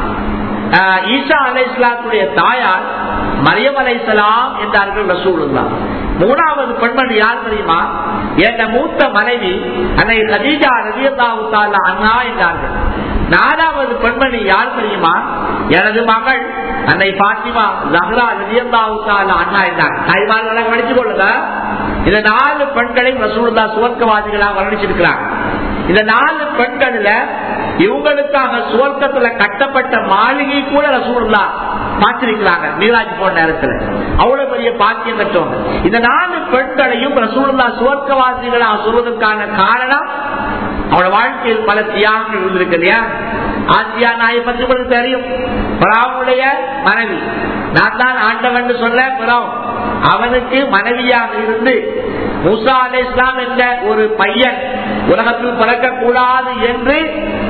ஆஹ் ஈசா அலை இஸ்லாத்துடைய தாயார் மரியம் அலை சலாம் என்றார்கள் ரசூலுல்லா மூணாவது பெண்மணி யார் தெரியுமா என் மூத்த மனைவி அன்னை கதீஜா ரவியல்லாஹு தாலா அண்ணா என்றார்கள் நாலாவது பெண்மணி யார் தெரியுமா எனது மகள் அன்னை பாத்திமா ஜஹ்ரா ரவியல்லாஹு தாலா அண்ணா என்றார் தாய்மார்களை கவனிச்சு கொள்ளுங்க இந்த நாலு பெண்களையும் ரசூலுல்லா சுவர்க்கவாதிகளாக வர்ணிச்சிருக்கிறாங்க இந்த நாலு பெண்கள்ல இவங்களுக்காக சுவர்க்கத்துல கட்டப்பட்ட மாளிகை கூட ரசூலுல்லா பார்த்திருக்கிறாங்க மீராஜ் போன நேரத்துல அவ்வளவு பெரிய பாக்கியம் பெற்றவங்க இந்த நாலு பெண்களையும் ரசூலுல்லா சுவர்க்கவாசிகளா சொல்வதற்கான காரணம் அவனோட வாழ்க்கையில் பல தியாகங்கள் இருந்திருக்கு இல்லையா ஆசியா நாயை பற்றி உங்களுக்கு தெரியும் பிராவுடைய மனைவி நான் தான் ஆண்டவன் சொல்ல பிராவ் அவனுக்கு மனைவியாக இருந்து மூசா அலை இஸ்லாம் என்ற ஒரு பையன் உலகத்தில் பிறக்க கூடாது என்று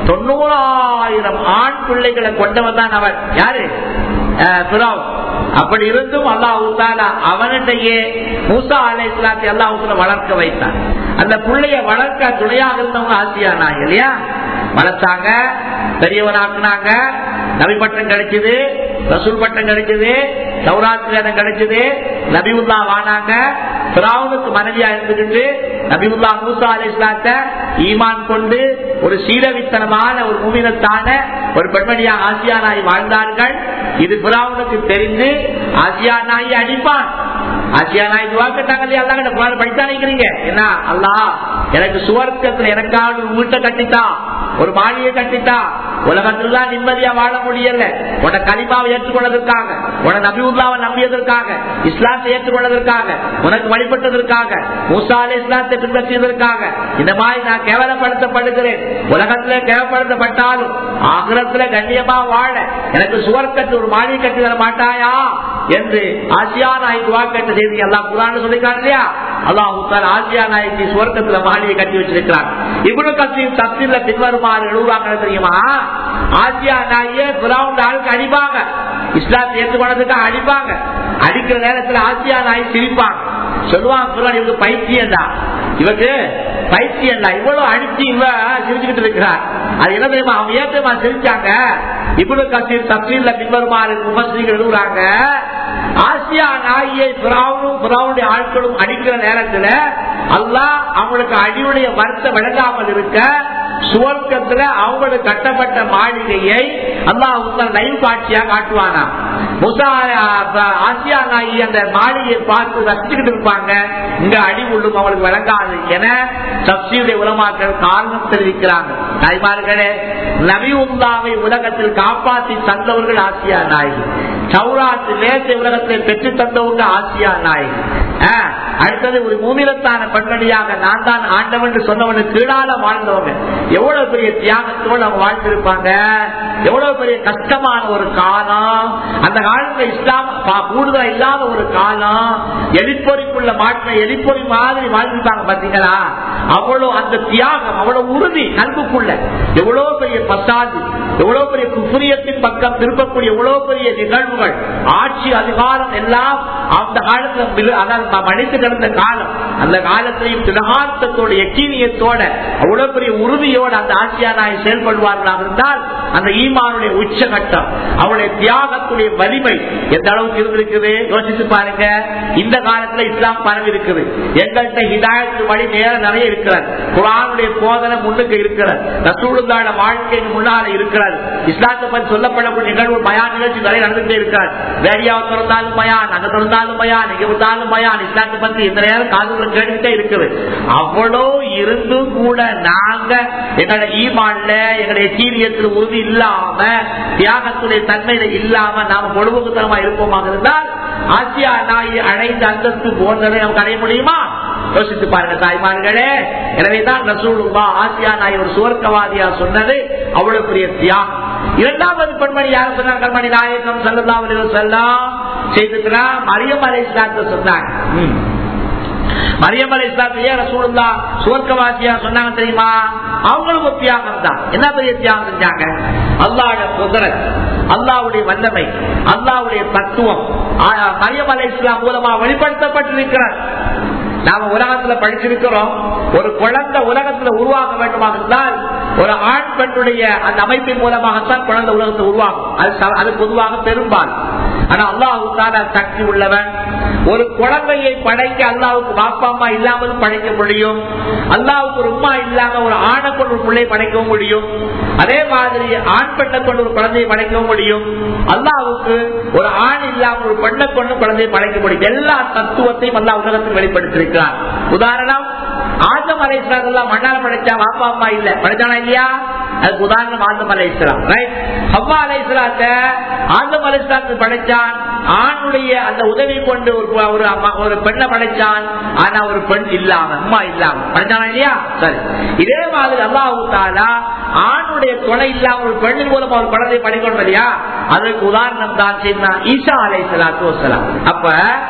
தொண்ணூறாயிரம் ஆண் பிள்ளைகளை கொண்டவன் தான் அவன் யாரு பிராவ் அப்படி இருந்தும் அல்லாஹூத்தாலா அவனிடையே மூசா அலை இஸ்லாத்தை அல்லாஹூத்துல வளர்க்க வைத்தான் அந்த பிள்ளைய வளர்க்க துணையாக இருந்தவங்க ஆசியானாங்க இல்லையா வளர்த்தாங்க பெரியவனாக்குனாங்க நபி பட்டம் கிடைச்சது ரசூல் பட்டம் கிடைச்சது சௌராத்திரி கிடைச்சது நபிவுல்லா வானாங்க பிராவுனுக்கு மனைவியா இருந்துகிட்டு நபிவுல்லா மூசா அலி இஸ்லாத்த ஈமான் கொண்டு ஒரு சீலவித்தனமான ஒரு முமினத்தான ஒரு பெண்மணியா ஆசியா நாய் வாழ்ந்தார்கள் இது பிராவுனுக்கு தெரிந்து ஆசியா நாயை அடிப்பான் ஆசியா நாய் துவா கேட்டாங்க இல்லையா அல்லா கிட்ட குரான் படித்தா நினைக்கிறீங்க என்ன அல்லா எனக்கு சுவர்க்கத்துல எனக்காக ஒரு வீட்டை கட்டித்தா ஒரு மாளிகை கட்டித்தா உலகத்துல தான் நிம்மதியா வாழ முடியல உன கலிமாவை ஏற்றுக்கொண்டதற்காக உன நபிவுல்லாவை நம்பியதற்காக இஸ்லாத்தை ஏற்றுக்கொண்டதற்காக உனக்கு வழிபட்டதற்காக மூசால இஸ்லாத்தை பின்பற்றியதற்காக இந்த மாதிரி நான் கேவலப்படுத்தப்படுகிறேன் உலகத்துல கேவலப்படுத்தப்பட்டாலும் ஆகிரத்துல கண்ணியமா வாழ எனக்கு சுவர்க்கத்தில் ஒரு மாளிகை கட்டி தர மாட்டாயா என்று ஆசியா நாய்க்கு வாக்கெட்ட செய்தி எல்லாம் குரான் சொல்லிக்காரு இல்லையா அல்லாஹூத்தால் ஆசியா நாய்க்கு சுவர்க்கத்துல மாளிகை கட்டி வச்சிருக்கிறார் இவ்வளவு கட்சியின் தப்தில பின்வருமாறு எழுதுவாங்க தெரியுமா ஆசியா நாயே பிராவுண்ட் ஆளுக்கு அடிப்பாங்க இஸ்லாத்தை ஏற்றுக்கொண்டதுக்கு அடிப்பாங்க அடிக்கிற நேரத்துல ஆசியா நாய் சிரிப்பாங்க சொல்லுவாங்க இவங்க பைத்தியம் தான் இவருக்கு பைத்தியம் தான் இவ்வளவு அடிச்சு இவ சிரிச்சுக்கிட்டு இருக்கிறார் அது என்ன தெரியுமா அவங்க ஏற்றமா சிரிச்சாங்க இவ்வளவு கட்சியின் தப்தில பின்வருமாறு விமர்சனிகள் எழுதுறாங்க ஆசியா நாயை பிராவனும் பிராவுடைய ஆட்களும் அடிக்கிற நேரத்துல அல்லா அவங்களுக்கு அடியுடைய வருத்தம் விளங்காமல் இருக்க சுவர்க்கத்துல அவங்களுக்கு கட்டப்பட்ட மாளிகையை அல்லாஹ் லைவ் காட்சியா காட்டுவானா முசா ஆசியா நாயி அந்த மாளிகையை பார்த்து ரசிச்சுக்கிட்டு இருப்பாங்க இங்க அடி உள்ளும் அவங்களுக்கு விளங்காது என சப்சியுடைய உலமாக்கள் காரணம் தெரிவிக்கிறாங்க தாய்மார்களே நபி உல்லாவை உலகத்தில் காப்பாற்றி தந்தவர்கள் ஆசியா நாயகி சௌராத்து நேற்று உலகத்தில் பெற்று தந்தவங்க ஆசியா நாயகி அடுத்தது ஒரு மூமிலத்தான பெண்மணியாக நான் தான் ஆண்டவன் சொன்னவனுக்கு கீழால வாழ்ந்தவங்க எவ்வளவு பெரிய தியாகத்தோடு அவங்க வாழ்ந்திருப்பாங்க எவ்வளவு பெரிய கஷ்டமான ஒரு காலம் அந்த காலத்துல இஸ்லாம் கூடுதலா இல்லாத ஒரு காலம் எலிப்பொறிக்குள்ள மாட்டின எலிப்பொறி மாதிரி வாழ்ந்துட்டாங்க பாத்தீங்களா அவ்வளவு அந்த தியாகம் அவ்வளவு உறுதி கல்புக்குள்ள எவ்வளவு பெரிய பசாது எவ்வளவு பெரிய குப்புரியத்தின் பக்கம் திருப்பக்கூடிய எவ்வளவு பெரிய நிகழ்வுகள் ஆட்சி அதிகாரம் எல்லாம் அந்த காலத்துல அதாவது மனித கிடந்த காலம் அந்த காலத்திலையும் திலகார்த்தத்தோட எக்கீனியத்தோட அவ்வளவு பெரிய உறுதியோட அந்த ஆசியா நாய் செயல்படுவார்களாக இருந்தால் அந்த ஈமானுடைய உச்சகட்டம் அவருடைய தியாகத்துடைய வலிமை எந்த அளவுக்கு இருந்திருக்குது யோசிச்சு பாருங்க இந்த காலத்துல இஸ்லாம் பரவி இருக்குது எங்கள்கிட்ட ஹிதாயத்து வழி நேர நிறைய இருக்கிறது குரானுடைய போதனை முன்னுக்கு இருக்கிறது ரசூலுல்லாட வாழ்க்கைக்கு முன்னால இருக்கிறது இஸ்லாத்தை பற்றி சொல்லப்படக்கூடிய நிகழ்வு மயான் நிகழ்ச்சி நிறைய நடந்துட்டே இருக்கிறது ரேடியாவை திறந்தாலும் மயான் அங்க திறந்தாலும் மயான் இங்க இருந்தாலும் மயான் இஸ்லாத்தை பத்தி இந்த நேரம் காதுகளை கேட்டுக்கிட்டே இருக்குது அவ்வளோ இருந்தும் கூட நாங்க எங்களோட ஈமான்ல எங்களுடைய சீரியத்தில் உறுதி இல்லாம தியாகத்துடைய தன்மையில இல்லாம நாம பொழுவுக்குத்தனமா இருப்போமாக இருந்தால் ஆசியா நாய் அடைந்த அந்தஸ்து போன்றதை நமக்கு அடைய முடியுமா யோசித்து பாருங்க தாய்மார்களே எனவேதான் ரசூலுல்லா ஆசியா நாய் ஒரு சுவர்க்கவாதியா சொன்னது அவ்வளவு பெரிய தியாகம் இரண்டாவது பெண்மணி யார் சொன்னார் கண்மணி நாயகம் செல்லா செல்லாம் செய்துக்கிறா மரியம் அலை சொன்னாங்க ம். மரியம் அலை இஸ்லாத்திலேயே ரசூலுல்லா சுவர்க்கவாசியா சொன்னாங்க தெரியுமா அவங்களும் ஒரு தியாகம் தான் என்ன பெரிய தியாகம் செஞ்சாங்க அல்லாட குதிரத் அல்லாவுடைய வல்லமை அல்லாவுடைய தத்துவம் ஆ, மரியம் அலை இஸ்லாம் மூலமா வெளிப்படுத்தப்பட்டிருக்கிறார் நாம உலகத்துல படிச்சிருக்கிறோம் ஒரு குழந்தை உலகத்துல உருவாக வேண்டுமாக இருந்தால் ஒரு ஆண் பெண்ணுடைய அந்த அமைப்பின் மூலமாகத்தான் குழந்தை உலகத்தில் உருவாகும் அது ச- அது பொதுவாக பெரும்பாலும் ஆனா அல்லாஹு தாலா சக்தி உள்ளவன் ஒரு குழந்தையை படைக்க அல்லாவுக்கு பாப்பா அம்மா இல்லாமலும் படைக்க முடியும் அல்லாவுக்கு ஒரு உம்மா இல்லாம ஒரு ஆணை கொண்டு ஒரு பிள்ளையை படைக்கவும் முடியும் அதே மாதிரி ஆண் பெண்ணை கொண்டு ஒரு குழந்தையை படைக்கவும் முடியும் அல்லாவுக்கு ஒரு ஆண் இல்லாம ஒரு பெண்ணை கொண்டு குழந்தையை படைக்க முடியும் எல்லா தத்துவத்தையும் அல்லா உலகத்தில் வெளிப்படுத்திருக்கிறார் உதாரணம் ஆதம் அலைஸ்லாம் மண்ணால படைச்சா பாப்பா அம்மா இல்ல படைச்சானா இல்லையா அதுக்கு உதாரணம் ஆதம் அலைஸ்லாம் ரைட் அம்மா அலைஸ்லாத்த ஆதம் அலைஸ்லாத்து படைச்சான் ஆணுடைய அந்த உதவி கொண்டு ஒரு ஒரு அம்மா ஒரு பெண்ணை படைச்சான் ஆனா ஒரு பெண் இல்லாம அம்மா இல்லாம படைச்சானா இல்லையா சரி இதே மாதிரி அல்லாஹு தாலா ஆணுடைய துணை இல்லாம ஒரு பெண்ணின் மூலம் ஒரு குழந்தை படைக்கணும் இல்லையா அதற்கு உதாரணம் தான் செய்தா ஈசா அலை சலாத்து வசலாம் அப்ப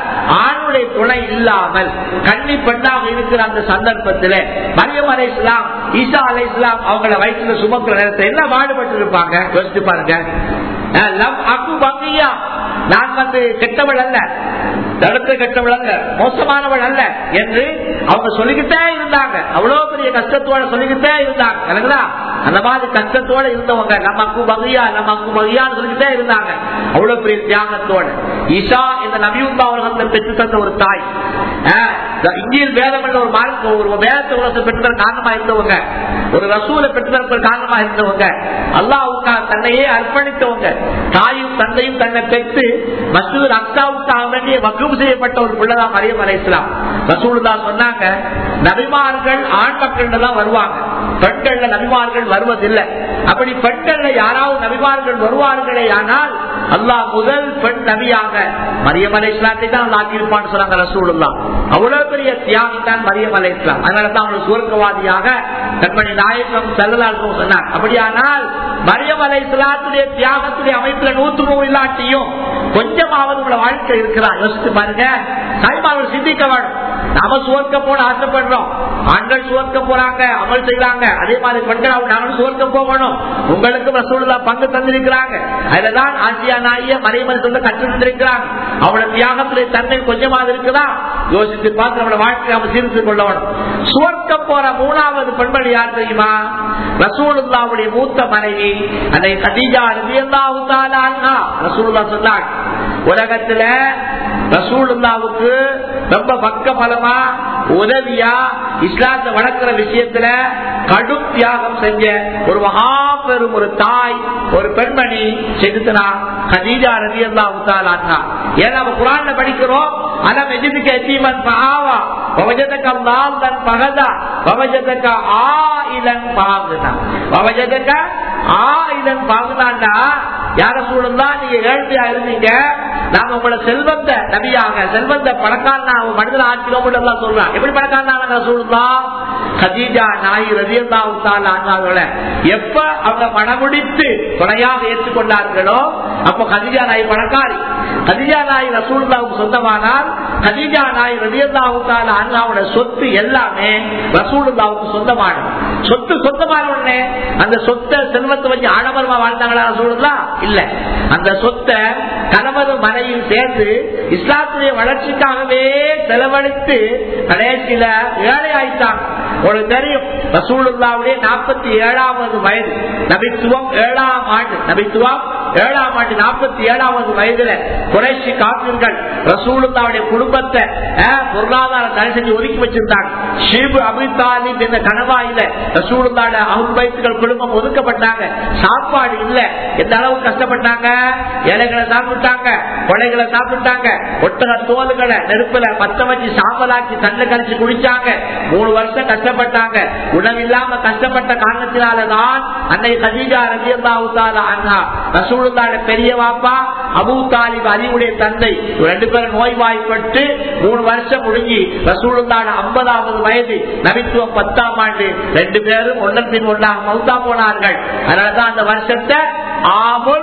ஆணுடைய துணை இல்லாமல் கன்னி பெண்ணாக இருக்கிற அந்த சந்தர்ப்பத்தில் மரியம் அலை இஸ்லாம் ஈசா அலை இஸ்லாம் அவங்கள வயிற்றுல சுமக்கிற நேரத்தில் என்ன பாடுபட்டு இருப்பாங்க யோசிச்சு பாருங்க அஹ் லம் அக்கு பங்கியா நான் வந்து கெட்டவள் அல்ல தடுத்து கெட்டவள் அல்ல மோசமானவள் அல்ல என்று அவங்க சொல்லிக்கிட்டே இருந்தாங்க அவ்வளவு பெரிய கஷ்டத்தோட சொல்லிக்கிட்டே இருந்தாங்க இல்லைங்களா அந்த மாதிரி கஷ்டத்தோட இருந்தவங்க நம்ம அக்கு பகையா நம்ம அக்கு பகையான்னு சொல்லிக்கிட்டே இருந்தாங்க அவ்வளவு பெரிய தியாகத்தோட ஈஷா இந்த நபியுல்லா உலகத்தில் பெற்று தந்த ஒரு தாய் ஆஹ், இந்த இந்தியில் வேதம் என்ற ஒரு மார்க்க ஒரு வேதத்தை உலகத்தை பெற்ற காரணமா இருந்தவங்க ஒரு ரசூலை பெற்றதற்கு காரணமா இருந்தவங்க அல்லாவுக்காக தன்னையே அர்ப்பணித்தவங்க தாயும் தந்தையும் தன்னை பெற்று மசூர் அக்சாவுக்காக வேண்டிய வக்குவு செய்யப்பட்ட ஒரு பிள்ளைதான் மரியம் அலை இஸ்லாம் ரசூலுல்லா சொன்னாங்க நபிமார்கள் ஆண் மக்கள் தான் வருவாங்க பெண்கள்ல நபிமார்கள் வருவதில்லை அப்படி பெண்கள்ல யாராவது நபிமார்கள் வருவார்களே ஆனால் அல்லாஹ் முதல் பெண் நபியாக மரியம் அலை இஸ்லாத்தை தான் அல்லாஹ் ஆக்கியிருப்பான்னு சொன்னாங்க ரசூலுல்லா அவ்வளவு பெரிய தியாகி தான் மரியம் அலை இஸ்லாம் அதனால தான் அவங்க சுவர்க்கவாதியாக கண்மணி நாயகம் செல்லலாக்கும் சொன்னார் அப்படியானால் மரியம் அலை இஸ்லாத்துடைய தியாகத்துடைய அமைப்புல நூற்று நூறு இல்லாட்டியும் கொஞ்சமாவது உள்ள வாழ்க்கை இருக்கிறார் யோசிச்சு பாருங்க தாய்மார்கள் சிந்திக்க வேணும் நாம சுவர்க்க போன ஆசைப்படுறோம் ஆண்கள் சுவர்க்க போறாங்க அமல் செய்யறாங்க அதே மாதிரி பெண்கள் நாங்களும் சுவர்க்க போகணும் உங்களுக்கு ரசூலுல்லா பங்கு தந்திருக்கிறாங்க அதுலதான் ஆசியா நாய மறைமறை சொல்ல கற்று தந்திருக்கிறாங்க அவளோட தியாகத்துடைய தன்மை கொஞ்சமாவது இருக்குதா யோசித்து பார்த்து நம்மளோட வாழ்க்கையை நம்ம சீர்த்து கொள்ளணும் சுவர்க்கம் போற மூணாவது பெண்மணி யார் தெரியுமா ரசூலுல்லாவுடைய மூத்த மனைவி அதை கதீஜா ரலியல்லாஹு தஆலா அன்ஹா ரசூலுல்லா சொன்னாங்க உலகத்துல ரசூலுல்லாவுக்கு ரொம்ப பக்க பலமா உதவியா இஸ்லாத்தை வளர்க்கிற விஷயத்துல கடும் தியாகம் செஞ்ச ஒரு மகா பெரும் ஒரு தாய் ஒரு பெண்மணி செலுத்தினா கதீஜா ரவி அல்லா உத்தாலா ஏன்னா நம்ம குரான்ல படிக்கிறோம் அலம் எஜிதுக்கு எத்தீமன் பாவா வவஜதக்க லாந்தன் பகதா வவஜதக்க ஆயிலன் பாகுனா வவஜதக்க ஆயிலன் பாகுனாண்டா யார சூழந்தா நீங்க ஏழ்மையா இருந்தீங்க நாங்க உங்களை செல்வந்த நபியாக செல்வந்த பணக்காரனா மனிதன் ஆட்சியிலும் எல்லாம் சொல்றான் எப்படி பணக்காரனா சூழந்தா கதீஜா நாய் ரதியல்லா உத்தால எப்ப அவங்க மனமுடித்து துணையாக ஏற்றுக்கொண்டார்களோ அப்ப கதிஜா நாய் பணக்காரி கதிஜா நாய் ரசூலுல்லாவுக்கு சொந்தமானால் கதிஜா நாய் ரதியல்லாவுக்கான அண்ணாவோட சொத்து எல்லாமே ரசூலுல்லாவுக்கு சொந்தமானது சொத்து சொந்தமான உடனே அந்த சொத்தை செல்வத்தை வச்சு ஆடம்பரமா வாழ்ந்தாங்களா ரசூலுல்லா இல்ல அந்த சொத்தை கணவர் மனையும் சேர்ந்து இஸ்லாத்துடைய வளர்ச்சிக்காகவே செலவழித்து கடைசியில ஏழை ஆயிட்டாங்க உங்களுக்கு தெரியும் ரசூலுல்லாவுடைய நாற்பத்தி ஏழாவது வயது நபித்துவம் ஏழாம் ஆண்டு நபித்துவம் ஏழாம் ஆண்டு நாற்பத்தி ஏழாவது வயதுல குறைசி காப்பீர்கள் ரசூலுல்லாவுடைய குடும்பத்தை அஹ், பொருளாதார தடை செஞ்சு ஒதுக்கி வச்சிருந்தாங்க ஷீபு அபிதாலி என்ற கணவாயில ரசூலுல்லாட அவுள் வயசுகள் குடும்பம் ஒதுக்கப்பட்டாங்க சாப்பாடு இல்ல எந்த அளவுக்கு கஷ்டப்பட்டாங்க இலைகளை சாப்பிட்டாங்க கொலைகளை சாப்பிட்டாங்க ஒட்டக தோல்களை நெருப்புல பத்த வச்சு சாம்பலாக்கி தண்ணி கழிச்சு குடிச்சாங்க மூணு வருஷம் கஷ்டப்பட்டாங்க உணவில்லாம கஷ்டப்பட்ட காரணத்தினாலதான் அன்னை கதீஜா ரபியல்லாவுத்தால அண்ணா ரசூலுல்லாட பெரிய வாப்பா அபூ தாலிப் அலிவுடைய தந்தை ரெண்டு பேரும் நோய்வாய்ப்பட்டு மூணு வருஷம் முடிஞ்சு ரசூலுல்லாட ஐம்பதாவது வயது நபித்துவம் பத்தாம் ஆண்டு ரெண்டு பேரும் ஒன்றன் பின் ஒன்றாக மௌத்தா போனார்கள் அதனாலதான் அந்த வருஷத்தை ஆமுல்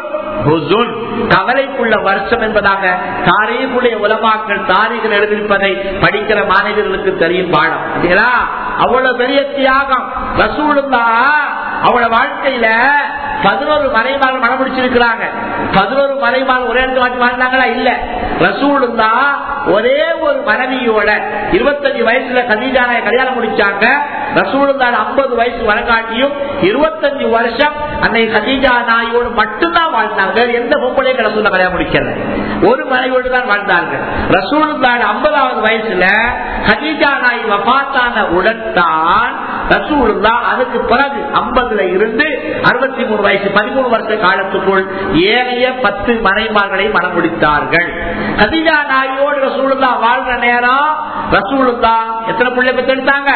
ஹுசுன் கவலைக்குள்ள வருஷம் என்பதாக தாரீகுடைய உலமாக்கள் தாரிகள் எழுதியிருப்பதை படிக்கிற மாணவர்களுக்கு தெரியும் பாடம் சரிங்களா அவ்வளவு பெரிய தியாகம் ரசூலுல்லா அவளோட வாழ்க்கையில பதினோரு மனைமார்கள் மனம் முடிச்சிருக்கிறாங்க பதினோரு மனைமார்கள் ஒரே இடத்துல மாற்றி வாழ்ந்தாங்களா இல்ல ரசூலுல்லா ஒரே ஒரு மனைவியோட இருபத்தஞ்சு வயசுல கதீஜான கல்யாணம் முடிச்சாங்க ரசூலுல்லா ஐம்பது வயசு வரங்காட்டியும் இருபத்தஞ்சு வருஷம் அன்னை கதீஜா நாயோடு மட்டும்தான் வாழ்ந்தாங்க வேற எந்த பொம்பளையும் ரசூல்லா கல்யாணம் முடிக்கல ஒரு மனைவியோடு தான் வாழ்ந்தார்கள் ரசூலுல்லா ஐம்பதாவது வயசுல கதீஜா நாய் வபாத்தான உடன் தான் ரசூலுல்லா அதுக்கு பிறகு ஐம்பதுல இருந்து அறுபத்தி மூணு வயசு பதிமூணு வருஷ காலத்துக்குள் ஏனைய பத்து மனைமார்களை மனம் முடித்தார்கள் கதிஜா நாயோடு ரசூலுல்லா வாழ்ற நேரம் ரசூலுல்லா எத்தனை பிள்ளை பெற்றெடுத்தாங்க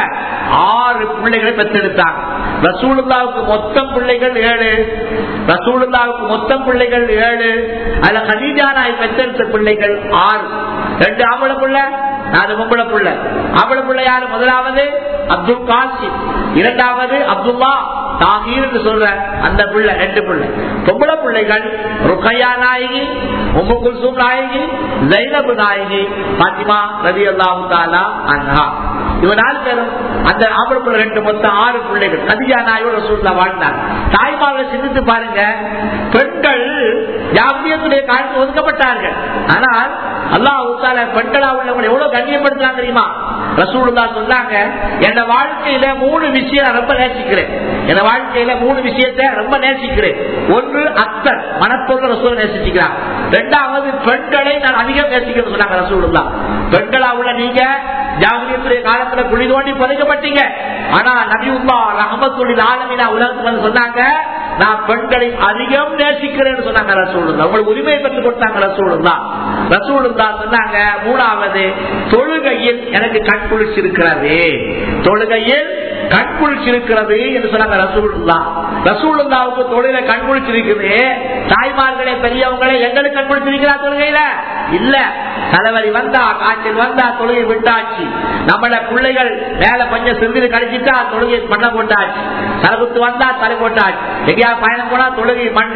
ஆறு பிள்ளைகளை பெற்றெடுத்தாங்க ரசூலுல்லாவுக்கு மொத்தம் பிள்ளைகள் ஏழு ரசூலுல்லாவுக்கு மொத்தம் பிள்ளைகள் ஏழு அதுல கதீஜா நாய் பெற்றெடுத்த பிள்ளைகள் ஆறு ரெண்டு ஆம்பளை பிள்ளை நாலு பொம்பளை பிள்ளை ஆம்பளை பிள்ளை யாரு முதலாவது அப்துல் காசிம் இரண்டாவது அப்துல்லா தாகீர் சொல்ற அந்த பிள்ளை ரெண்டு பிள்ளை பொம்பளை பிள்ளைகள் ருக்கையா நாயகி உம்மு குல்சூம் நாயகி ஜைனபு நாயகி பாத்திமா ரவி அல்லாஹு தாலா அன்ஹா இவ நாலு பேரும் அந்த ஆம்பளை பிள்ளை ரெண்டு மொத்தம் ஆறு பிள்ளைகள் கதிஜா நாயோட சூழ்நிலை வாழ்ந்தாங்க தாய்மார்கள் சிந்தித்து பாருங்க பெண்கள் ஜாமியத்துடைய காலத்தில் ஒதுக்கப்பட்டார்கள் ஆனால் அல்லாஹ் தால பெண்களா உள்ளவங்களை எவ்வளவு கண்ணியப்படுத்துறாங்க தெரியுமா ரசூலுல்லா சொன்னாங்க என் வாழ்க்கையில மூணு விஷயம் நான் ரொம்ப நேசிக்கிறேன் என் வாழ்க்கையில மூணு விஷயத்தை ரொம்ப நேசிக்கிறேன் ஒன்று அத்தர் மனத்தோடு ரசூல் நேசிக்கிறான் ரெண்டாவது பெண்களை நான் அதிகம் நேசிக்கிறேன் சொன்னாங்க ரசூலுல்லா பெண்களா உள்ள நீங்க ஜாகிரியத்துடைய காலத்துல குழி தோண்டி புதைக்கப்பட்டீங்க ஆனா நபியுல்லா ரஹமத்துள்ளில் ஆலமினா உலகத்துல வந்து சொன்னாங்க நான் பெண்களை அதிகம் நேசிக்கிறேன்னு சொன்னாங்க ரசூலுல்லா உங்களுக்கு உரிமையை பெற்றுக் கொடுத்தாங்க ரசூலுல்லா ரசூலுல்லா சொன்னாங்க மூணாவது தொழுகையில் எனக்கு கண் குளிச்சிருக்கிறது தொழுகையில் கண் குளிச்சிருக்கிறது என்று சொன்னாங்க ரசூலுல்லா ரசூலுல்லாவுக்கு தொழில கண் குளிச்சிருக்குது தாய்மார்களே பெரியவங்களே எங்களுக்கு கண் குளிச்சிருக்கிறா தொழுகையில இல்ல தலைவலி வந்தா காய்ச்சல் வந்தா தொழுகை விட்டாச்சு நம்மள பிள்ளைகள் மேல கொஞ்சம் சிறிது கழிச்சுட்டா தொழுகை பண்ண போட்டாச்சு தலைகுத்து வந்தா தலை போட்டாச்சு எங்கேயா பயணம் போனா தொழுகை மண்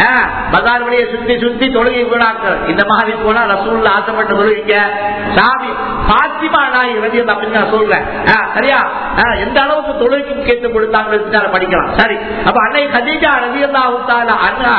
பகார் வழியை சுத்தி சுத்தி தொழுகை வீணாக்கள் இந்த மாதிரி போனா ரசூல்ல ஆசைப்பட்ட தொழுகைங்க சாமி பாத்திமா நாய் ரவி அப்படின்னு நான் சொல்றேன் ஆ, சரியா ஆ, எந்த அளவுக்கு தொழுகைக்கு முக்கியத்துவம் கொடுத்தாங்க படிக்கலாம் சரி அப்ப அன்னை கதீஜா ரவி அல்லாஹால அண்ணா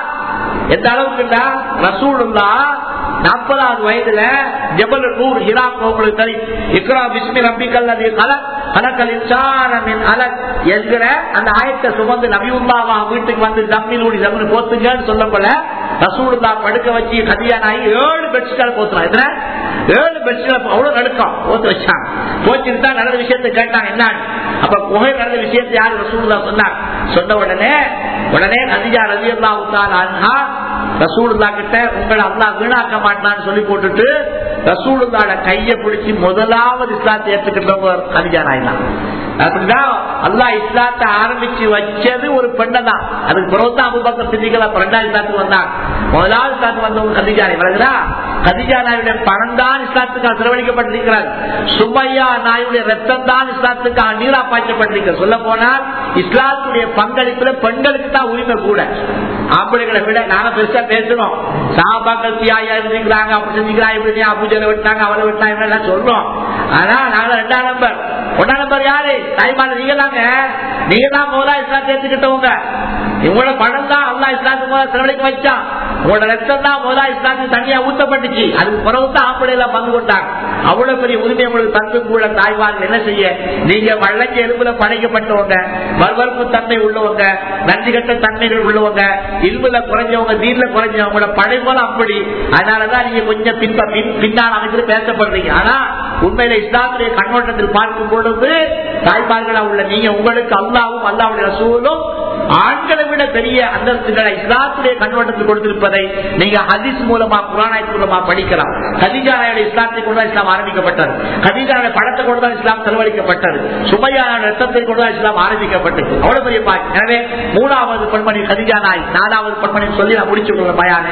எந்த அளவுக்குன்னா ரசூலுல்லா நாற்பதாவது வயதுல ஜபல் நூர் ஹிராக் உங்களுக்கு தெரியும் இக்ரா பிஸ்மி ரப்பிக்கல் அது கலக் கலக்கல் இன்சானமின் அலக் என்கிற அந்த ஆயத்தை சுமந்து நபியுல்லாவா வீட்டுக்கு வந்து ஜம்மில் ஊடி ஜம்மு போத்துங்கன்னு சொல்லப்போல ரசூலுல்லா படுக்க வச்சு கதியா நாய் ஏழு பெட்ஷீட்டால போத்துறான் இதுல ஏழு பெட்ஷீட்ல அவ்வளவு நடுக்கம் போத்து வச்சாங்க போச்சுட்டு தான் நடந்த விஷயத்தை கேட்டாங்க என்ன அப்ப குகை நடந்த விஷயத்தை யாரு ரசூலுல்லா சொன்னாங்க சொன்ன உடனே உடனே கதிஜா ரவி அல்லாஹ் ரசூலுல்லா கிட்ட உங்களை அல்லா வீணாக்க மாட்டான்னு சொல்லி போட்டுட்டு ரசூலுல்லாட கைய பிடிச்சி முதலாவது இஸ்லாத்தை ஏற்றுக்கிட்டவங்க கதிஜா நாய்தான் அப்படிதான் அல்லா இஸ்லாத்தை ஆரம்பிச்சு வச்சது ஒரு பெண்ணை தான் அதுக்கு பிறகுதான் அபுபக்கர் சிந்திக்கல ரெண்டாவது இஸ்லாத்துக்கு வந்தாங்க முதலாவது இஸ்லாத்துக்கு வந்தவங்க கதிஜா நாய் விளங்குதா கதிஜா நாயுடைய பணம் தான் இஸ்லாத்துக்காக செலவழிக்கப்பட்டிருக்கிறார் சுமையா நாயுடைய ரத்தம் தான் இஸ்லாத்துக்காக நீரா பாய்ச்சப்பட்டிருக்க சொல்ல போனால் இஸ்லாத்துடைய பங்களிப்புல பெண்களுக்கு தான் உரிமை கூட ஆம்பளைகளை விட நாங்க பெருசா பேசணும் சாபாக்கள் தியாயா இருந்துக்கிறாங்க அப்படி செஞ்சுக்கிறாங்க இப்படி அபூஜனை விட்டாங்க அவளை விட்டாங்க எல்லாம் சொல்றோம் ஆனா நாங்க ரெண்டாம் நம்பர் ஒன்னாம் நம்பர் யாரு தாய்மார் நீங்க தாங்க நீங்க தான் முதலா இஸ்லாம் சேர்த்துக்கிட்டவங்க இவங்களோட பணம் தான் அல்லா இஸ்லாத்துக்கு முதல்ல செலவழிக்க வச்சான் உங்களோட ரத்தம் தான் முதலா இஸ்லாத்துக்கு தனியா ஊத்தப்பட்டுச்சு அதுக்கு பிறகு தான் ஆம்பளையில பங்கு கொண்டாங்க அவ்வளவு பெரிய உரிமை உங்களுக்கு தந்து கூட தாய்மார்கள் என்ன செய்ய நீங்க வள்ளங்க எலும்புல படைக்கப்பட்டவங்க வர்வர்ப்பு தன்மை உள்ளவங்க நன்றி கட்ட தன்மைகள் உள்ளவங்க இல்புல குறைஞ்சவங்க தீர்ல குறைஞ்சவங்களோட படைபோல அப்படி அதனாலதான் நீங்க கொஞ்சம் பின்ப பின் பின்னால் அமைச்சு பேசப்படுறீங்க ஆனா உண்மையில இஸ்லாத்துடைய கண்ணோட்டத்தில் பார்க்கும் பொழுது தாய்மார்களா உள்ள நீங்க உங்களுக்கு அல்லாவும் அல்லாவுடைய ரசூலும் ஆண்களை விட பெரிய அந்தஸ்துகளை இஸ்லாத்துடைய கண்ணோட்டத்தில் கொடுத்திருப்பதை நீங்க ஹதீஸ் மூலமா குரானாய் மூலமா படிக்கலாம் கதிஜானாயுடைய இஸ்லாத்தை கொண்டு இஸ்லாம் ஆரம்பிக்கப்பட்டது கதிஜானுடைய படத்தை கொண்டு தான் இஸ்லாம் செலவழிக்கப்பட்டது சுமையான ரத்தத்தை கொண்டு தான் இஸ்லாம் ஆரம்பிக்கப்பட்டது அவ்வளவு பெரிய பாய் எனவே மூணாவது பெண்மணி கதிஜா நாய் நாலாவது பெண்மணி சொல்லி நான் முடிச்சு கொள்ள பயான்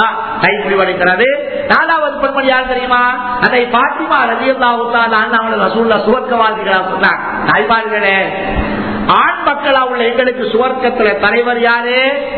கை முடிவடைக்கிறது நாலாவது பெண்மணி யார் தெரியுமா அதை பாத்திமா ரதியல்லாவுத்தால் அவங்களை ரசூல்லா சுவர்க்கவாதிகளா சொன்னாங்க தாய்மார்களே ஆண் மக்களா உள்ள எங்களுக்கு சுவர்க்கத்துல தலைவர் யாரு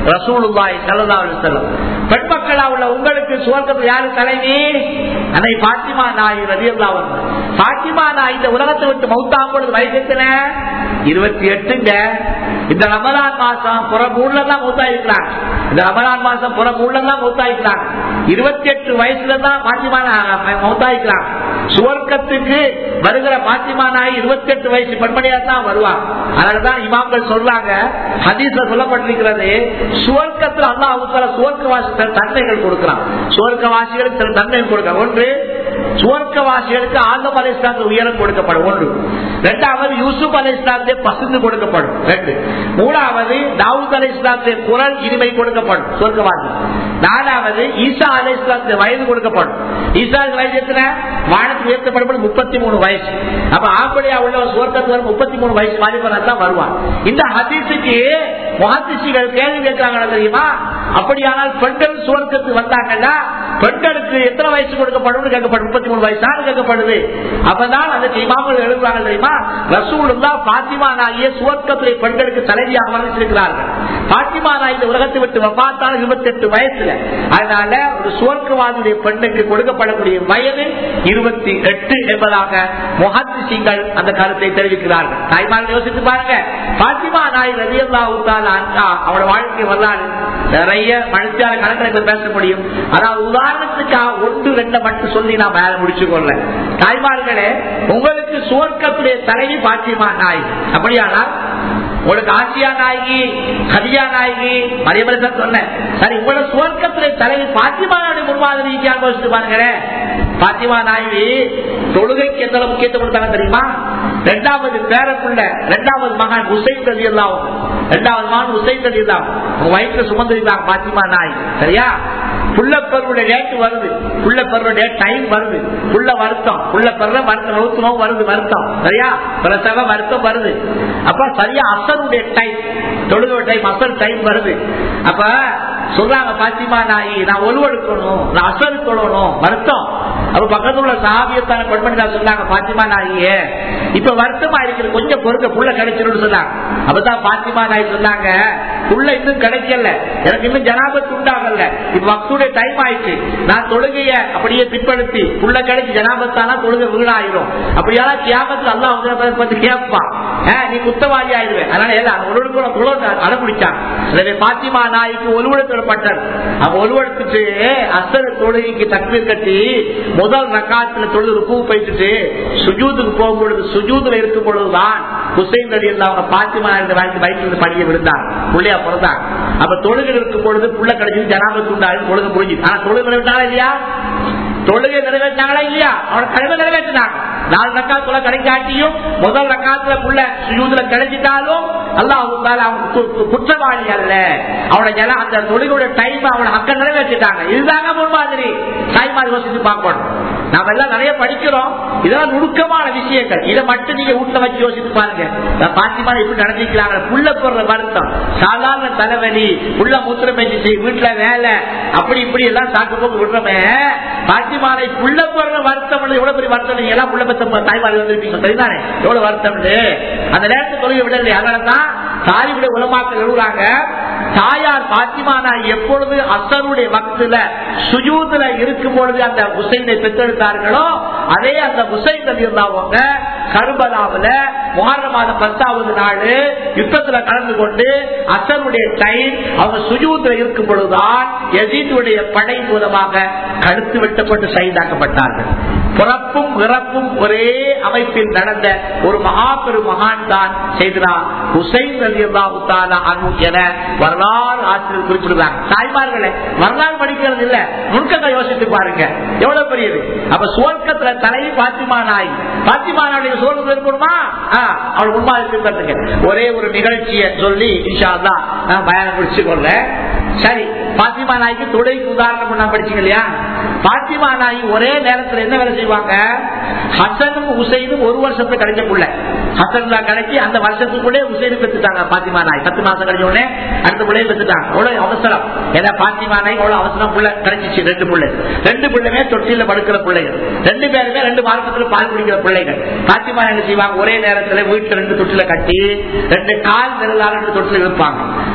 ரசூலுல்லாய் சல்லா செல்லம் பெண் மக்களா உள்ள உங்களுக்கு சுவர்க்கத்தில் யாரு தலைவி அன்னை பாத்திமா நாய் ரதியல்லா பாத்திமா நாய் இந்த உலகத்தை விட்டு மௌத்தாம் பொழுது வயசுல இருபத்தி எட்டுங்க இந்த ரமலான் மாசம் புறமூர்ல தான் மூத்தாயிருக்கிறாங்க இந்த ரமலான் மாசம் புறமூர்ல தான் மூத்தாயிருக்கிறாங்க இருபத்தி எட்டு வயசுல தான் பாத்திமா மௌத்தாயிருக்கிறாங்க சுவர்க்கத்துக்கு வருகிற பாத்திமா நாய் இருபத்தி எட்டு வயசு பெண்மணியா தான் வருவாங்க அதனாலதான் இமாம்கள் சொல்றாங்க ஹதீஸ்ல சொல்லப்பட்டிருக்கிறது சுவர்க்கத்தில் அல்லா அவசர சுவர்க்கவாசி தன்மைகள் கொடுக்கிறான் சுவர்க்கவாசிகளுக்கு சில தன்மைகள் கொடுக்க ஒன்று சுவர்க்கவாசிகளுக்கு ஆதம் அலை இஸ்லாத்து உயரம் கொடுக்கப்படும் ஒன்று இரண்டாவது யூசுப் அலை இஸ்லாத்தே பசுந்து கொடுக்கப்படும் ரெண்டு மூணாவது தாவூத் அலை இஸ்லாத்தே குரல் இனிமை கொடுக்கப்படும் சுவர்க்கவாசி நாலாவது ஈசா அலை இஸ்லாத்து வயது கொடுக்கப்படும் ஈசா வயது எத்தனை வானத்தில் உயர்த்தப்படும் முப்பத்தி மூணு வயசு அப்ப ஆம்படியா உள்ள சுவர்க்கத்து வரும் முப்பத்தி மூணு வயசு வாலிபனா தான் வருவான் இந்த ஹதீஸுக்கு மகாதிசிகள் கேள்வி கேட்கிறாங்க தெரியுமா அப்படியானால் பெண்கள் சுவர்க்கத்துக்கு வந்தாங்கன்னா பெண்களுக்கு எத்தனை வயசு கொடுக்கப்படும் கேட்கப்படும் முப்பத்தி மூணு வயசு தான் கேட்கப்படுது அப்பதான் அந்த இமாமல் எழுதுவாங்க தெரியுமா ரசூலுல்லா பாத்திமா நாகிய சுவர்க்கத்திலே பெண்களுக்கு தலைவியாக வர்ணிச்சிருக்கிறார்கள் பாத்திமா நாய் இந்த உலகத்தை விட்டு பார்த்தால் இருபத்தி எட்டு வயசுல அதனால ஒரு சுவர்க்கவாதியுடைய பெண்ணுக்கு கொடுக்கப்படக்கூடிய வயது இருபத்தி எட்டு என்பதாக முகத்திசிங்கள் அந்த கருத்தை தெரிவிக்கிறார்கள் தாய்மார்கள் யோசித்து பாருங்க பாத்திமா நாய் ரவியல்லா அவளோட வாழ்க்கை வரலாறு நிறைய மனுஷால கணக்கில் பேச முடியும் அதாவது உதாரணத்துக்காக ஒன்று ரெண்டை மட்டும் சொல்லி நான் மேல முடிச்சுக்கொள்ள தாய்மார்களே உங்களுக்கு சுவர்க்கத்துடைய தலைவி பாத்திமா நாய் அப்படியானா உங்களுக்கு ஆசியா நாயகி ஹதியா நாயகி மரியபரசன் சொன்னேன் சரி உங்களோட சுவர்க்கத்துடைய தலைவி பாத்திமா நாயுடைய முன்மாதிரி அனுபவிச்சுட்டு பாருங்களேன் பாத்திமா நாயகி தொழுகைக்கு எந்த முக்கியத்துவம் கொடுத்தாங்க தெரியுமா ரெண்டாவது பேரப்புள்ள ரெண்டாவது மகன் உசைன் ததி எல்லாம் ரெண்டாவது மகன் உசைன் ததி எல்லாம் உங்க வயிற்றுல சுமந்திருந்தாங்க பாத்திமா நாய் சரியா புள்ளப்பருடைய டேட் வருது புள்ளப்பருடைய டைம் வருது புள்ள வருத்தம் புள்ளப்பருவ வருத்தம் நூத்தமும் வருது வருத்தம் சரியா பிரசவ வருத்தம் வருது அப்ப சரியா அசருடைய டைம் தொழுகை டைம் அசல் டைம் வருது அப்ப சொல்றாங்க பாத்திமா நாயி நான் ஒழுவெடுக்கணும் நான் அசல் தொழணும் வருத்தம் அப்ப பக்கத்துல உள்ள சாபியத்தான பெண்மணி தான் சொன்னாங்க பாத்திமா நாயே இப்ப வருத்தமா இருக்கிறது கொஞ்சம் பொறுக்க புள்ள கிடைச்சிடும் சொன்னாங்க அப்பதான் பாத்திமா நாய் சொன்னாங்க புள்ள இன்னும் கிடைக்கல எனக்கு இன்னும் ஜனாபத்து உண்டாகல இப்ப வக்துடைய டைம் ஆயிடுச்சு நான் தொழுகைய அப்படியே பிற்படுத்தி புள்ள கிடைச்சி ஜனாபத்தானா தொழுகை வீணாயிரும் அப்படியால கியாமத்துல அல்லா வந்து பத்தி கேட்பான் நீ குத்தவாளி ஆயிடுவேன் அதனால எல்லாம் ஒருவருக்கு தொழில் அடம்பிடிச்சான் எனவே பாத்திமா நாய்க்கு ஒருவடப்பட்டார் அப்ப ஒருவடுத்துட்டு அசர தொழுகைக்கு தக்மீர் கட்டி முதல் ரக்காத்துல தொழுது பூ போயிட்டு சுஜூதுக்கு போகும்பொழுது சுஜூதுல இருக்கும் பொழுதுதான் ஹுசைன் அலி அவங்க பாத்திமா வாழ்க்கை வயிற்று படிய விழுந்தாங்க புள்ளையா பிறந்தாங்க அப்ப தொழுகை இருக்கும் பொழுது புள்ள கிடைச்சது ஜனாபத்து உண்டாது தொழுகை புரிஞ்சு ஆனா தொழுகை நிறைவேற்றாங்களா இல்லையா தொழுகை நிறைவேற்றாங்களா இல்லையா அவன கடமை நிறைவேற்றினாங்க நாலு ரக்காத்துல கிடைக்காட்டியும் முதல் ரக்காத்துல புள்ள சுஜூதுல கிடைச்சிட்டாலும் அல்லாஹ் அவன் குற்றவாளி அல்ல அவனோட ஜன அந்த தொழிலோட டைம் அவனோட அக்க நிறைவேற்றிட்டாங்க இதுதாங்க முன்மாதிரி தாய்மாரி யோசித்து பார்க்கணும் நாம எல்லாம் நிறைய படிக்கிறோம் இதெல்லாம் நுணுக்கமான விஷயங்கள் இதை மட்டும் நீங்க வீட்டுல வச்சு யோசித்து பாருங்க பாத்திமா இப்படி நடந்திருக்கிறாங்க புள்ள போடுற வருத்தம் சாதாரண தலைவலி புள்ள மூத்திரம் பெஞ்சிச்சு வீட்டுல வேலை அப்படி இப்படி எல்லாம் சாக்கு போக்கு விடுறமே பாத்திமாரை புள்ள போடுற வருத்தம் எவ்வளவு பெரிய வருத்தம் நீங்க எல்லாம் புள்ள பெத்த தாய்மாரி வந்திருப்பீங்க சரிதானே எவ்வளவு வருத்தம் அந்த நேரத்தில் தொழில் விடலை அதனாலதான் தாயுடைய உலமாக்கள் எழுதுறாங்க தாயார் பாத்திமானா எப்பொழுது அசருடைய வக்துல சுஜூதுல இருக்கும் பொழுது அந்த உசைனை பெற்றெடுத்தார்களோ அதே அந்த உசைன் இருந்தாங்க கருபலாவில முகார மாதம் பத்தாவது நாள் யுத்தத்துல கலந்து கொண்டு அசருடைய டைம் அவங்க சுஜூதுல இருக்கும் பொழுதுதான் எஜீதுடைய படை மூலமாக கழுத்து வெட்டப்பட்டு சைதாக்கப்பட்டார்கள் பிறப்பும் இறப்பும் ஒரே அமைப்பில் நடந்த ஒரு மகா பெரு மகான் தான் செய்தார் ஹுசைன் அலி அல்லாஹு என வரலாறு ஆசிரியர் குறிப்பிடுறாங்க தாய்மார்களே வரலாறு படிக்கிறது இல்ல நுணுக்கத்தை யோசித்து பாருங்க எவ்வளவு பெரியது அப்ப சுவர்க்கத்துல தலைவி பாத்திமா நாய் பாத்திமா நாயுடைய சுவர்க்கத்தில் இருக்கணுமா அவள் முன்மாதிரி ஒரே ஒரு நிகழ்ச்சியை சொல்லி இன்ஷா தான் நான் பயணம் பிடிச்சு கொள்ள சரி பாத்திமா நாய்க்கு தொடைக்கு உதாரணம் நான் படிச்சீங்க இல்லையா பாத்திமா நாய் ஒரே நேரத்தில் என்ன வேலை செய்வாங்க ஹசனும் ஹுசைனும் ஒரு வருஷத்துல கிடைச்ச புள்ள ஹசன் கிடைச்சி அந்த வருஷத்துக்குள்ளே ஹுசைனு பெற்றுட்டாங்க பாத்திமா நாய் பத்து மாசம் கிடைச்ச உடனே அடுத்த பிள்ளைய பெற்றுட்டாங்க அவ்வளவு அவசரம் ஏன்னா பாத்திமா நாய் அவ்வளவு அவசரம் புள்ள கிடைச்சிச்சு ரெண்டு பிள்ளை ரெண்டு பிள்ளைமே தொட்டில படுக்கிற பிள்ளைகள் ரெண்டு பேருமே ரெண்டு மாசத்துல பால் குடிக்கிற பிள்ளைகள் பாத்திமா என்ன செய்வாங்க ஒரே நேரத்துல வீட்டுல ரெண்டு தொட்டில கட்டி ரெண்டு கால் விரலால் ரெண்டு தொட்டில இருப்பாங்க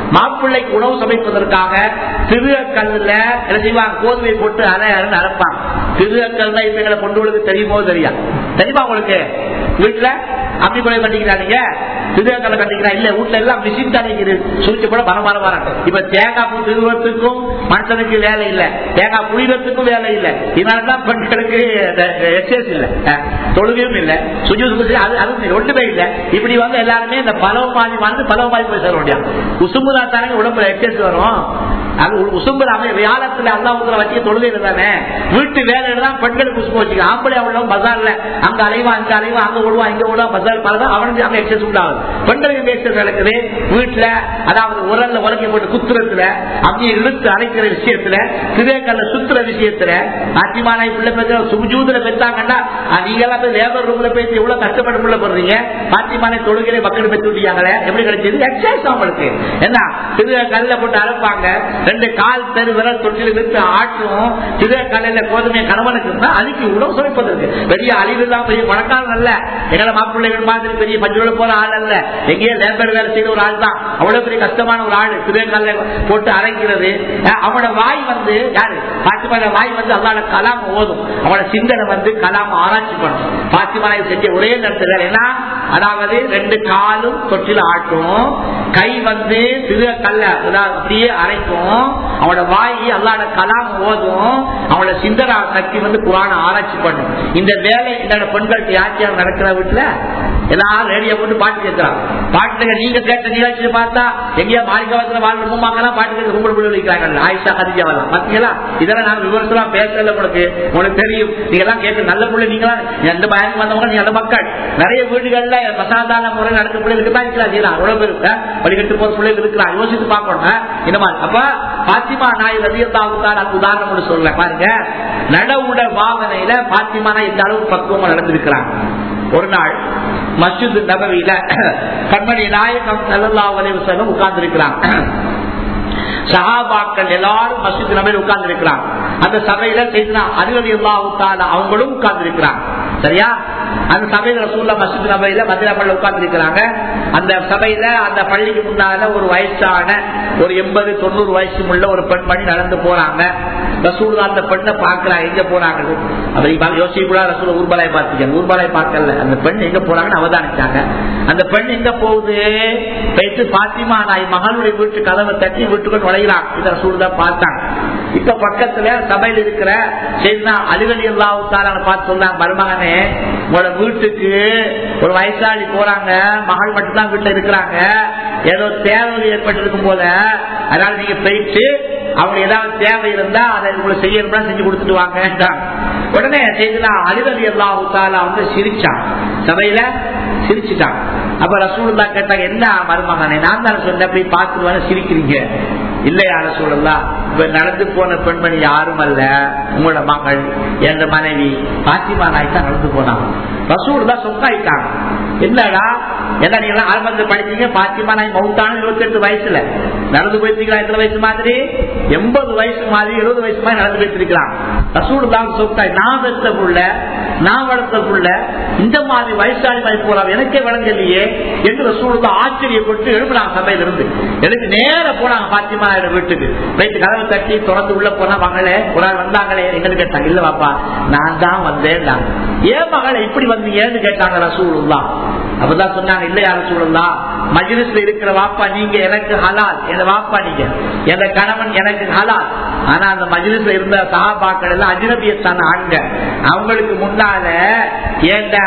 மாப்பிள்ளைக்கு உணவு சமைப்பதற்காக திருக்கல்ல என்ன செய்வாங்க கோதுமை போட்டு அரை அரைன்னு அரைப்பாங்க திருக்கல் தான் இவங்களை கொண்டு உங்களுக்கு தெரியுமோ தெரியா தெரியுமா உங்களுக்கு வீட்டுல அப்படி கொலை பண்ணிக்கிறாங்க திருக்கல்ல கட்டிக்கிறா இல்ல வீட்டுல எல்லாம் மிஷின் தணிக்குது சுவிச்சு கூட மரம் மரம் வர இப்ப தேங்காய் பூ திருவத்துக்கும் மனுஷனுக்கு வேலை இல்ல தேங்காய் புளிவத்துக்கும் வேலை இல்ல இதனாலதான் பெண்களுக்கு எக்ஸசைஸ் இல்ல அஹ், தொழுகையும் இல்ல சுஜு அது அது ஒன்றுமே இல்ல இப்படி வந்து எல்லாருமே இந்த பலவ பாதி வந்து பலவ பாதி போய் சேர முடியாது உசும்புதா தானே உடம்புல எக்ஸசைஸ் வரும் அது உசும்புல வியாழத்துல அல்லாவுக்குள்ள வச்சு தொழுகையில தானே வீட்டு வேலையில தான் பெண்களுக்கு உசும்பு வச்சுக்க ஆம்பளை அவ்வளோ பஜார்ல அங்க அலைவா அங்க அலைவா அங்க ஓடுவா இங்க ஓடுவா பஜார் பலதான் அவனுக்கு அங்க எக்ஸசைஸ் உண்டாகுது பெண்களுக்கு எக்ஸசைஸ் நடக்குது வீட்டுல அதாவது உரல்ல உலகை போட்டு குத்துறதுல அப்படியே இழுத்து அரைக்கிற விஷயத்துல திரைக்கல்ல சுத்துற விஷயத்துல ஆத்திமான பிள்ளை பெற்ற சுஜூதுல பெற்றாங்கன்னா நீங்க எல்லாம் போய் லேபர் ரூம்ல போய் எவ்வளவு கஷ்டப்பட்டு பிள்ளை போடுறீங்க பாத்திமான தொழுகையில மக்கள் பெற்று விட்டீங்களே எப்படி கிடைச்சது எக்ஸசைஸ் அவங்களுக்கு என்ன திரு கல்ல போட்டு அரைப்பாங்க ரெண்டு கால் தெரு விரல் தொட்டில விட்டு ஆட்டும் திரு கல்ல கோதுமை கணவனுக்கு இருந்தா அதுக்கு உணவு சுமைப்பதற்கு பெரிய அழிவு தான் பெரிய பணக்காரன் அல்ல எங்களை மாப்பிள்ளைகள் மாதிரி பெரிய பஞ்சோட போற ஆள் அல்ல எங்கேயோ லேபர் வேலை செய்த ஒரு ஆள் தான் அவ்வளவு பெரிய கஷ்டமான ஒரு ஆள் திருவேங்கல்ல போட்டு அரைக்கிறது அஹ் அவனோட வாய் வந்து யாரு பாத்திமான வாய் வந்து அல்லாட கலாம் ஓதும் அவனோட சிந்தனை வந்து கலாம் ஆராய்ச்சி பண்ணும் பாத்திமான செஞ்ச ஒரே நேரத்தில் ஏன்னா அதாவது ரெண்டு காலும் தொட்டில ஆட்டும் கை வந்து திரு கல்ல அப்படியே அரைக்கும் அவனோட வாய் அல்லாட கலாம் ஓதும் அவனோட சிந்தனா சக்தி வந்து குரான ஆராய்ச்சி பண்ணும் இந்த வேலை இந்த பெண்களுக்கு யாச்சியாக நடக்கிற வீட்டுல எல்லாரும் ரேடியோ போட்டு பாட்டு கேட்கிறாங்க பாட்டுல நீங்க கேட்ட நிகழ்ச்சியை பார்த்தா எங்கேயா மாளிகாவத்துல வாழ்ற மூமாக்கெல்லாம் பாட்டு கேட்க கும்பிட பிள்ளை வைக்கிறாங்க ஆயிஷா கதிஜாவெல்லாம் பாத்தீங்களா இதெல்லாம் நான் விவரத்தா பேசல உங்களுக்கு உங்களுக்கு தெரியும் நீங்க எல்லாம் கேட்க நல்ல பிள்ளை நீங்களா எந்த பயனுக்கு வந்தவங்க நீங்க அந்த மக்கள் நிறைய வீடுகள்ல பிரசாதான முறை நடக்க பிள்ளைகளுக்கு தான் இருக்கிறாங்க செய்யலாம் அவ்வளவு பேர் இருக்க வழிகட்டு போற பிள்ளைகள் இருக்கிறாங்க யோசித்து பார்க்கணும் இந்த மாதிரி அப்ப பாத்திமா நாய் ரவியத்தாவுக்கான அது உதாரணம் ஒண்ணு சொல்ல பாருங்க நடவுட வாகனையில பாத்திமா நாய் இந்த அளவுக்கு பக்குவமா நடந்திருக்கிறாங்க ஒரு நாள் மஸ்ஜித் நபவியில கண்மணி நாயகம் சல்லா அலைவசம் உட்கார்ந்து இருக்கிறாங்க சஹாபாக்கள் எல்லாரும் மஸ்ஜித் நபையில் உட்கார்ந்து இருக்கிறாங்க அந்த சபையில செய்தினா அருகதி அல்லாவுக்கான அவங்களும் உட்கார்ந்து இருக்கிறாங்க சரியா அந்த சபையில ரசூல்லா மஸ்ஜித் நபையில மதினா பள்ளி உட்கார்ந்து இருக்கிறாங்க அந்த சபையில அந்த பள்ளிக்கு முன்னால ஒரு வயசான ஒரு எண்பது தொண்ணூறு வயசு உள்ள ஒரு பெண்மணி நடந்து போறாங்க ரசூல் அந்த பெண்ணை பாக்குறாங்க எங்க போறாங்க அப்படி யோசிக்க கூட ரசூல் ஊர்பலாய் பார்த்துக்க ஊர்பலாய் பார்க்கல அந்த பெண் எங்க போறாங்கன்னு அவதானிச்சாங்க அந்த பெண் எங்க போகுது போயிட்டு பாத்திமா நாய் மகளுடைய வீட்டு கதவை தட்டி வீட்டுக்குள் நுழைகிறான் இத ரசூல் தான் பார்த்தாங்க இப்ப பக்கத்துல சபையில் இருக்கிற செய்தினா அலுவலி எல்லாத்தார பார்த்து சொன்னாங்க மருமகனே உங்களோட வீட்டுக்கு ஒரு வயசாளி போறாங்க மகள் மட்டும்தான் வீட்டுல இருக்கிறாங்க ஏதோ தேவை ஏற்பட்டிருக்கும் போல அதனால நீங்க போயிட்டு அவங்க ஏதாவது தேவை இருந்தா அதை உங்களுக்கு செய்யணும்னா செஞ்சு கொடுத்துட்டு வாங்க உடனே செய்தினா அலுவலி எல்லாத்தால வந்து சிரிச்சான் சபையில சிரிச்சுட்டான் அப்ப ரசூல்லா கேட்டாங்க என்ன மருமகனே நான் தான் சொன்ன போய் பார்த்துட்டு சிரிக்கிறீங்க இல்லையா ரசூல்லா இப்ப நடந்து போன பெண்மணி யாரும் அல்ல உங்களோட மகள் என் மனைவி பாத்திமா நாய் தான் நடந்து போனாங்க ரசூல் தான் சொக்காயிட்டாங்க என்னடா என்ன நீங்க ஆரம்பத்தில் படிச்சீங்க பாத்திமா நாய் மவுத்தான இருபத்தி எட்டு வயசுல நடந்து போயிருக்கீங்களா எத்தனை வயசு மாதிரி எண்பது வயசு மாதிரி எழுபது வயசு மாதிரி நடந்து போயிருக்கலாம் ரசூல் தான் சொக்காய் நான் பெற்ற புள்ள நான் வளர்த்த புள்ள இந்த மாதிரி வயசாளி மாதிரி போறாங்க எனக்கே விளங்கலையே என்று ரசூல் தான் ஆச்சரியப்பட்டு எழுப்பினாங்க சபையில இருந்து எனக்கு நேர போனாங்க பாத்திமா வீட்டுக்கு வைத்து கதவை தட்டி தொடர்ந்து உள்ள போனா மகளே ஒரு ஆள் வந்தாங்களே எங்களுக்கு கேட்டாங்க இல்ல பாப்பா நான் தான் வந்தேன் ஏன் மகளை இப்படி வந்தீங்கன்னு கேட்டாங்க ரசூலுல்லா அப்பதான் சொன்னாங்க இல்லையா ரசூலுல்லா மஜ்லிஸ்ல இருக்கிற வாப்பா நீங்க எனக்கு ஹலால் என் வாப்பா நீங்க என் கணவன் எனக்கு ஹலால் ஆனா அந்த மஜ்லிஸ்ல இருந்த சகாபாக்கள் எல்லாம் அஜினபியத்தான ஆண்க அவங்களுக்கு முன்னால ஏண்ட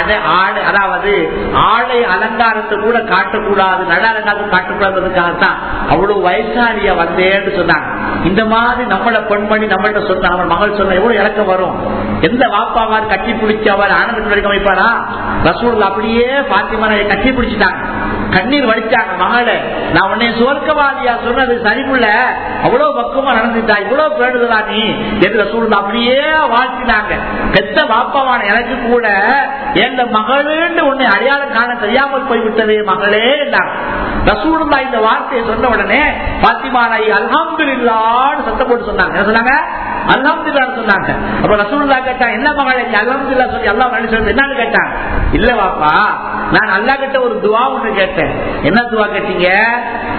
ஆடு அதாவது ஆடை அலங்காரத்தை கூட காட்டக்கூடாது நட அலங்காரத்தை காட்டக்கூடாதுக்காகத்தான் அவ்வளவு வயசாலியா வந்தேன்னு சொன்னாங்க இந்த மாதிரி நம்மள பெண்மணி நம்மள்ட்ட சொன்ன நம்ம மகள் சொன்ன எவ்வளவு இறக்கம் வரும் எந்த வாப்பாவார் கட்டி பிடிச்சு அவர் ஆனந்தத்தில் வரைக்கும் வைப்பாரா ரசூல் அப்படியே பாத்திமனை கட்டி பிடிச்சிட்டாங்க கண்ணீர் வடிச்சாங்க மகள நான் உன்னை சுவர்க்கவாதியா சொன்னது சரிப்புள்ள அவ்வளவு பக்குவமா நடந்துட்டா இவ்வளவு பேடுதலா நீ என்று ரசூல் அப்படியே வாழ்த்தினாங்க பெத்த பாப்பாவான எனக்கு கூட எந்த மகளுன்னு உன்னை அடையாளம் காண தெரியாமல் போய்விட்டதே மகளே ரசூலுல்லா இந்த வார்த்தையை சொன்ன உடனே பாத்திமா நாய் அல்ஹம்து இல்லான்னு சத்தம் போட்டு சொன்னாங்க என்ன சொன்னாங்க அல்ஹம்துல்லான்னு சொன்னாங்க அப்ப ரசூலுல்லா கேட்டா என்ன மகளை அல்ஹம்துல்லா சொல்லி அல்லா சொல்லி என்னன்னு கேட்டாங்க இல்ல வாப்பா நான் அல்லா கிட்ட ஒரு துவா ஒண்ணு கேட்டேன் என்ன துவா கேட்டீங்க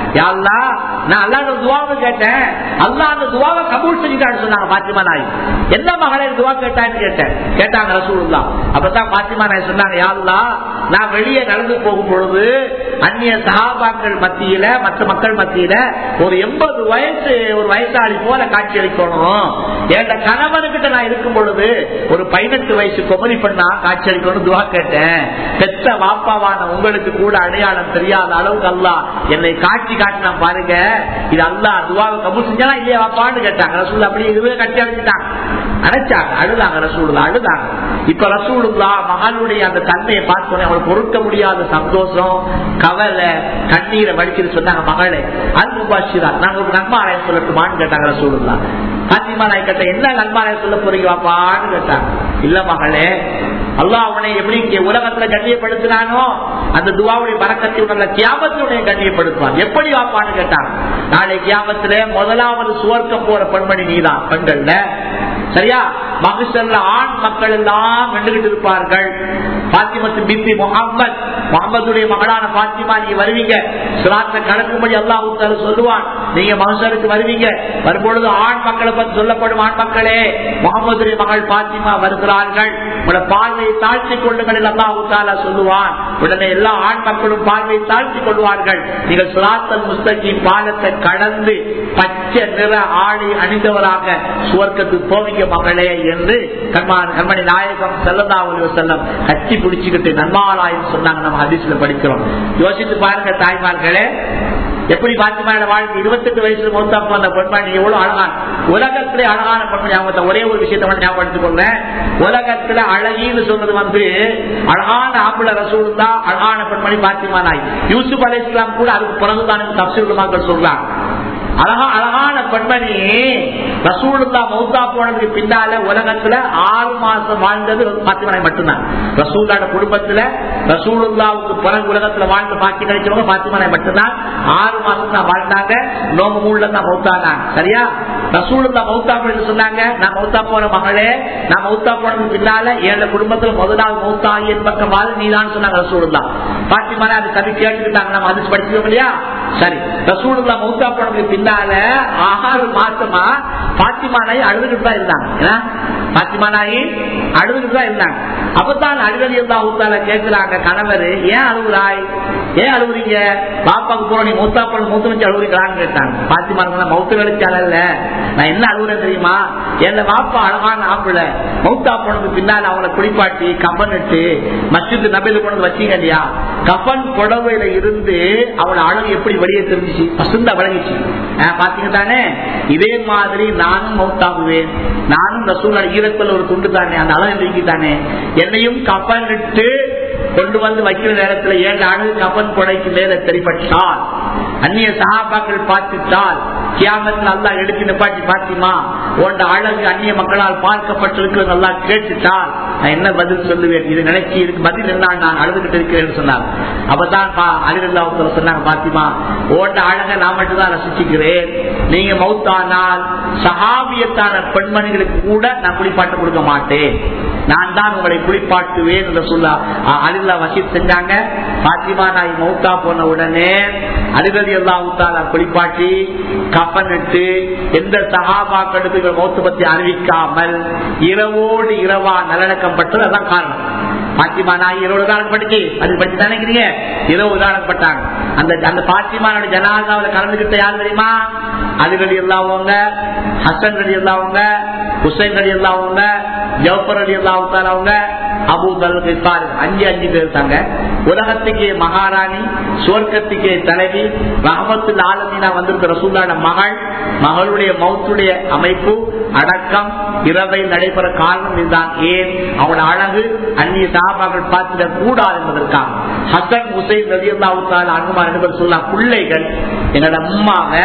யாழ்லா நான் அல்லாத துவாவை கேட்டேன் அல்லா அந்த துவாவை கபூல் செஞ்சுட்டான்னு சொன்னாங்க பாத்திமா நாய் என்ன மகளை துவா கேட்டான்னு கேட்டேன் கேட்டாங்க ரசூலுல்லா அப்பதான் பாத்திமா நாய் சொன்னாங்க யாழ்லா நான் வெளியே நடந்து போகும் பொழுது அந்நிய சகாபாக்கள் மத்தியில மற்ற மக்கள் மத்தியில ஒரு எண்பது வயசு ஒரு வயசாளி போல காட்சி அளிக்கணும் என் கணவனுக்கிட்ட நான் இருக்கும் பொழுது ஒரு பதினெட்டு வயசு குமரி பண்ணா காட்சி அளிக்கணும் துவா கேட்டேன் பெத்த வாப்பாவான உங்களுக்கு கூட அடையாளம் தெரியாத அளவுக்கு அல்லா என்னை காட்சி காட்டினா பாருங்க இது அல்லா துவாவை கபூல் செஞ்சா இல்லையா வாப்பான்னு கேட்டாங்க ரசூல் அப்படி இதுவே கட்டி அடிச்சுட்டாங்க அடைச்சாங்க அழுதாங்க ரசூலுல்லா அழுதாங்க இப்ப ரசூலுல்லா மகனுடைய அந்த தன்மையை பார்த்தோன்னே அவளுக்கு பொறுக்க முடியாத சந்தோஷம் கவலை கண்ணீரை வடிக்கிறது சொன்னாங்க மகளே அது முபாஷிரா நாங்க ஒரு நன்மாராயம் சொல்லட்டுமான்னு கேட்டாங்க ரசூலுல்லா பாத்திமா நாய் கேட்ட என்ன நன்மாராயம் சொல்ல போறீங்க வாப்பான்னு கேட்டாங்க இல்ல மகளே அல்லாஹ் அவனை எப்படி இங்க உலகத்துல கண்ணியப்படுத்தினானோ அந்த துவாவுடைய பறக்கத்தை உள்ள கியாபத்தினுடைய கண்ணியப்படுத்துவான் எப்படி வாப்பான்னு கேட்டாங்க நாளை கியாபத்துல முதலாவது சுவர்க்கம் போற பெண்மணி நீதான் பெண்கள்ல சரியா மகிழ்ச்சல்ல ஆண் மக்கள் எல்லாம் வெண்டுகிட்டு இருப்பார்கள் பாத்திமத்து பிபி முகமது முகமதுடைய மகளான பாத்திமா நீங்க வருவீங்க சிராத்த கடக்கும்படி அல்லாஹ் சொல்லுவான் நீங்க மகசருக்கு வருவீங்க வரும்பொழுது ஆண் மக்களை பற்றி சொல்லப்படும் ஆண் மக்களே முகமதுடைய மகள் பாத்திமா வருகிறார்கள் உங்களோட பார்வையை தாழ்த்தி கொள்ளுங்கள் அல்லாஹூத்தாலா சொல்லுவான் உடனே எல்லா ஆண் மக்களும் பார்வையை தாழ்த்தி கொள்வார்கள் நீங்கள் சுராத்தல் முஸ்தகி பாலத்தை கடந்து பச்சை நிற ஆடை அணிந்தவராக சுவர்க்கத்துக்கு போவீங்க மகளே என்று கண்மான் கண்மணி நாயகம் செல்லதா செல்லம் கட்டி பிடிச்சுக்கிட்டு நன்மாலாயம் சொன்னாங்க நம்ம ஹதீஸ்ல படிக்கிறோம் யோசித்து பாருங்க தாய்மார்களே எப்படி பாத்திமான வாழ்க்கை இருபத்தெட்டு வயசுல மொத்தம் அந்த பெண்மணி எவ்வளவு அழகான உலகத்திலே அழகான பெண்மணி அவங்க ஒரே ஒரு விஷயத்தை மட்டும் ஞாபகப்படுத்திக் கொள்றேன் உலகத்துல அழகின்னு சொல்றது வந்து அழகான ஆப்பிள ரசூல் தான் அழகான பெண்மணி பாத்திமா நாய் யூசுப் அலி இஸ்லாம் கூட அதுக்கு பிறகுதான் தப்சீல் மக்கள் சொல்றாங்க அழகா அழகான பெண்மணி ரசூலுல்லா மௌத்தா போனதுக்கு பின்னால உலகத்துல ஆறு மாசம் வாழ்ந்தது பாத்திமனை மட்டும்தான் ரசூலோட குடும்பத்துல ரசூலுல்லாவுக்கு பிறகு உலகத்துல வாழ்ந்து பாக்கி கிடைச்சவங்க பாத்திமனை மட்டும்தான் ஆறு மாசம் தான் வாழ்ந்தாங்க நோம்பு மூணுல தான் மௌத்தானாங்க சரியா ரசூலுல்லா மௌத்தா போனது சொன்னாங்க நான் மௌத்தா போன மகளே நான் மௌத்தா போனதுக்கு பின்னால ஏழு குடும்பத்துல முதலாவது மௌத்தா என் பக்கம் வாழ் நீதான் சொன்னாங்க ரசூலுல்லா பாத்திமான அது கவி கேட்டுக்கிட்டாங்க நம்ம அது படிச்சுக்கோம் இல்லையா சரி ரசூலுல்லா மௌத்தா போனதுக்கு பின்னால ஆறு மாசமா பாத்திமானாயி அழுதுகிட்டு தான் இருந்தாங்க பாத்திமானாயி அழுதுகிட்டு தான் இருந்தாங்க அப்பதான் அழுகதி இருந்தா ஊத்தால கேட்கிறாங்க கணவர் ஏன் அழுகுறாய் ஏன் அழுகுறீங்க பாப்பாக்கு போன நீ மூத்தா போன மூத்த வச்சு அழுகுறீங்களான்னு கேட்டாங்க பாத்திமா மௌத்து கழிச்சு அழல நான் என்ன அழுகுறேன் தெரியுமா என்ன பாப்பா அழகான ஆப்பிள மௌத்தா போனதுக்கு பின்னால அவங்களை குளிப்பாட்டி கப்பன் இட்டு மஸ்ஜித் நபையில கொண்டு வச்சீங்க இல்லையா கப்பன் புடவையில இருந்து அவளை அழகு எப்படி வெளியே தெரிஞ்சிச்சு பசுந்தா விளங்கிச்சு பாத்தீங்க தானே இதே மாதிரி நானும் மௌத்தாகுவேன் நானும் ரசூலோட ஈரத்தில் ஒரு துண்டு தானே அந்த அழகு நீக்கி தானே என்னையும் கப்பன் இட்டு கொண்டு வந்து வைக்கிற நேரத்துல ஏழு அழகு கப்பன் கொடைக்கு மேல தெரிப்பட்டால் அந்நிய சகாபாக்கள் பார்த்துட்டால் கியாமத்தில் நல்லா எடுத்து நிப்பாட்டி பாத்திமா உண்ட அழகு அந்நிய மக்களால் பார்க்கப்பட்டிருக்கு நல்லா கேட்டுட்டால் நான் என்ன பதில் சொல்லுவேன் இது நினைச்சு இதுக்கு பதில் என்ன நான் அழுதுகிட்டு இருக்கிறேன்னு சொன்னார் அப்பதான் அழுகல்லாவுக்கு சொன்னாங்க பாத்திமா ஓண்ட அழகை நான் மட்டும் தான் ரசிச்சுக்கிறேன் நீங்க மௌத்தானால் சகாபியத்தான பெண்மணிகளுக்கு கூட நான் குளிப்பாட்டு கொடுக்க மாட்டேன் நான் தான் உங்களை குளிப்பாட்டுவேன் என்று சொல்ல அழுகலா வசித் செஞ்சாங்க பாத்திமா நாய் மௌத்தா போன உடனே அழுகதி எல்லாம் ஊத்தால குளிப்பாட்டி கப்பனிட்டு எந்த சகாபாக்களுக்கு மௌத்த பத்தி அறிவிக்காமல் இரவோடு இரவா நல்லடக்கப்பட்டது அதான் காரணம் பாத்திமா நாய் இரவு உதாரணம் படிச்சு அது படிச்சு நினைக்கிறீங்க இரவு உதாரணப்பட்டாங்க அந்த அந்த பாத்திமானோட ஜனாதாவில் கலந்துகிட்ட யார் தெரியுமா அதுகடி எல்லாவங்க ஹசன் கடி எல்லாவங்க ஹுசைன் கடி எல்லாவங்க ஜவப்பர் அடி எல்லாவுங்க அபூதல் அஞ்சு அஞ்சு பேர் இருக்காங்க உலகத்துக்கு மகாராணி சுவர்க்கத்துக்கு தலைவி ரஹமத்துல் ஆலமீனா வந்திருக்கிற ரசூல்லான மகள் மகளுடைய மௌத்துடைய அமைப்பு அடக்கம் இரவை நடைபெற காரணம் இதுதான் ஏன் அவனோட அழகு அந்நிய சாபாக்கள் பார்த்திட கூடாது என்பதற்காக ஹசன் ஹுசைன் ரதியல்லாவுத்தால் அனுமா என்று சொல்லலாம் பிள்ளைகள் எங்களோட அம்மாவை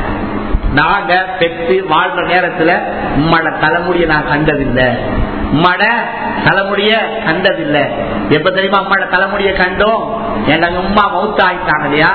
நாங்க பெற்று வாழ்ற நேரத்துல உம்மட தலைமுடிய நான் கண்டதில்லை உம்மட தலைமுடிய கண்டதில்லை எப்ப தெரியுமா அம்மாட தலைமுடிய கண்டோம் எங்க உமா மௌத்த ஆயிட்டாங்க இல்லையா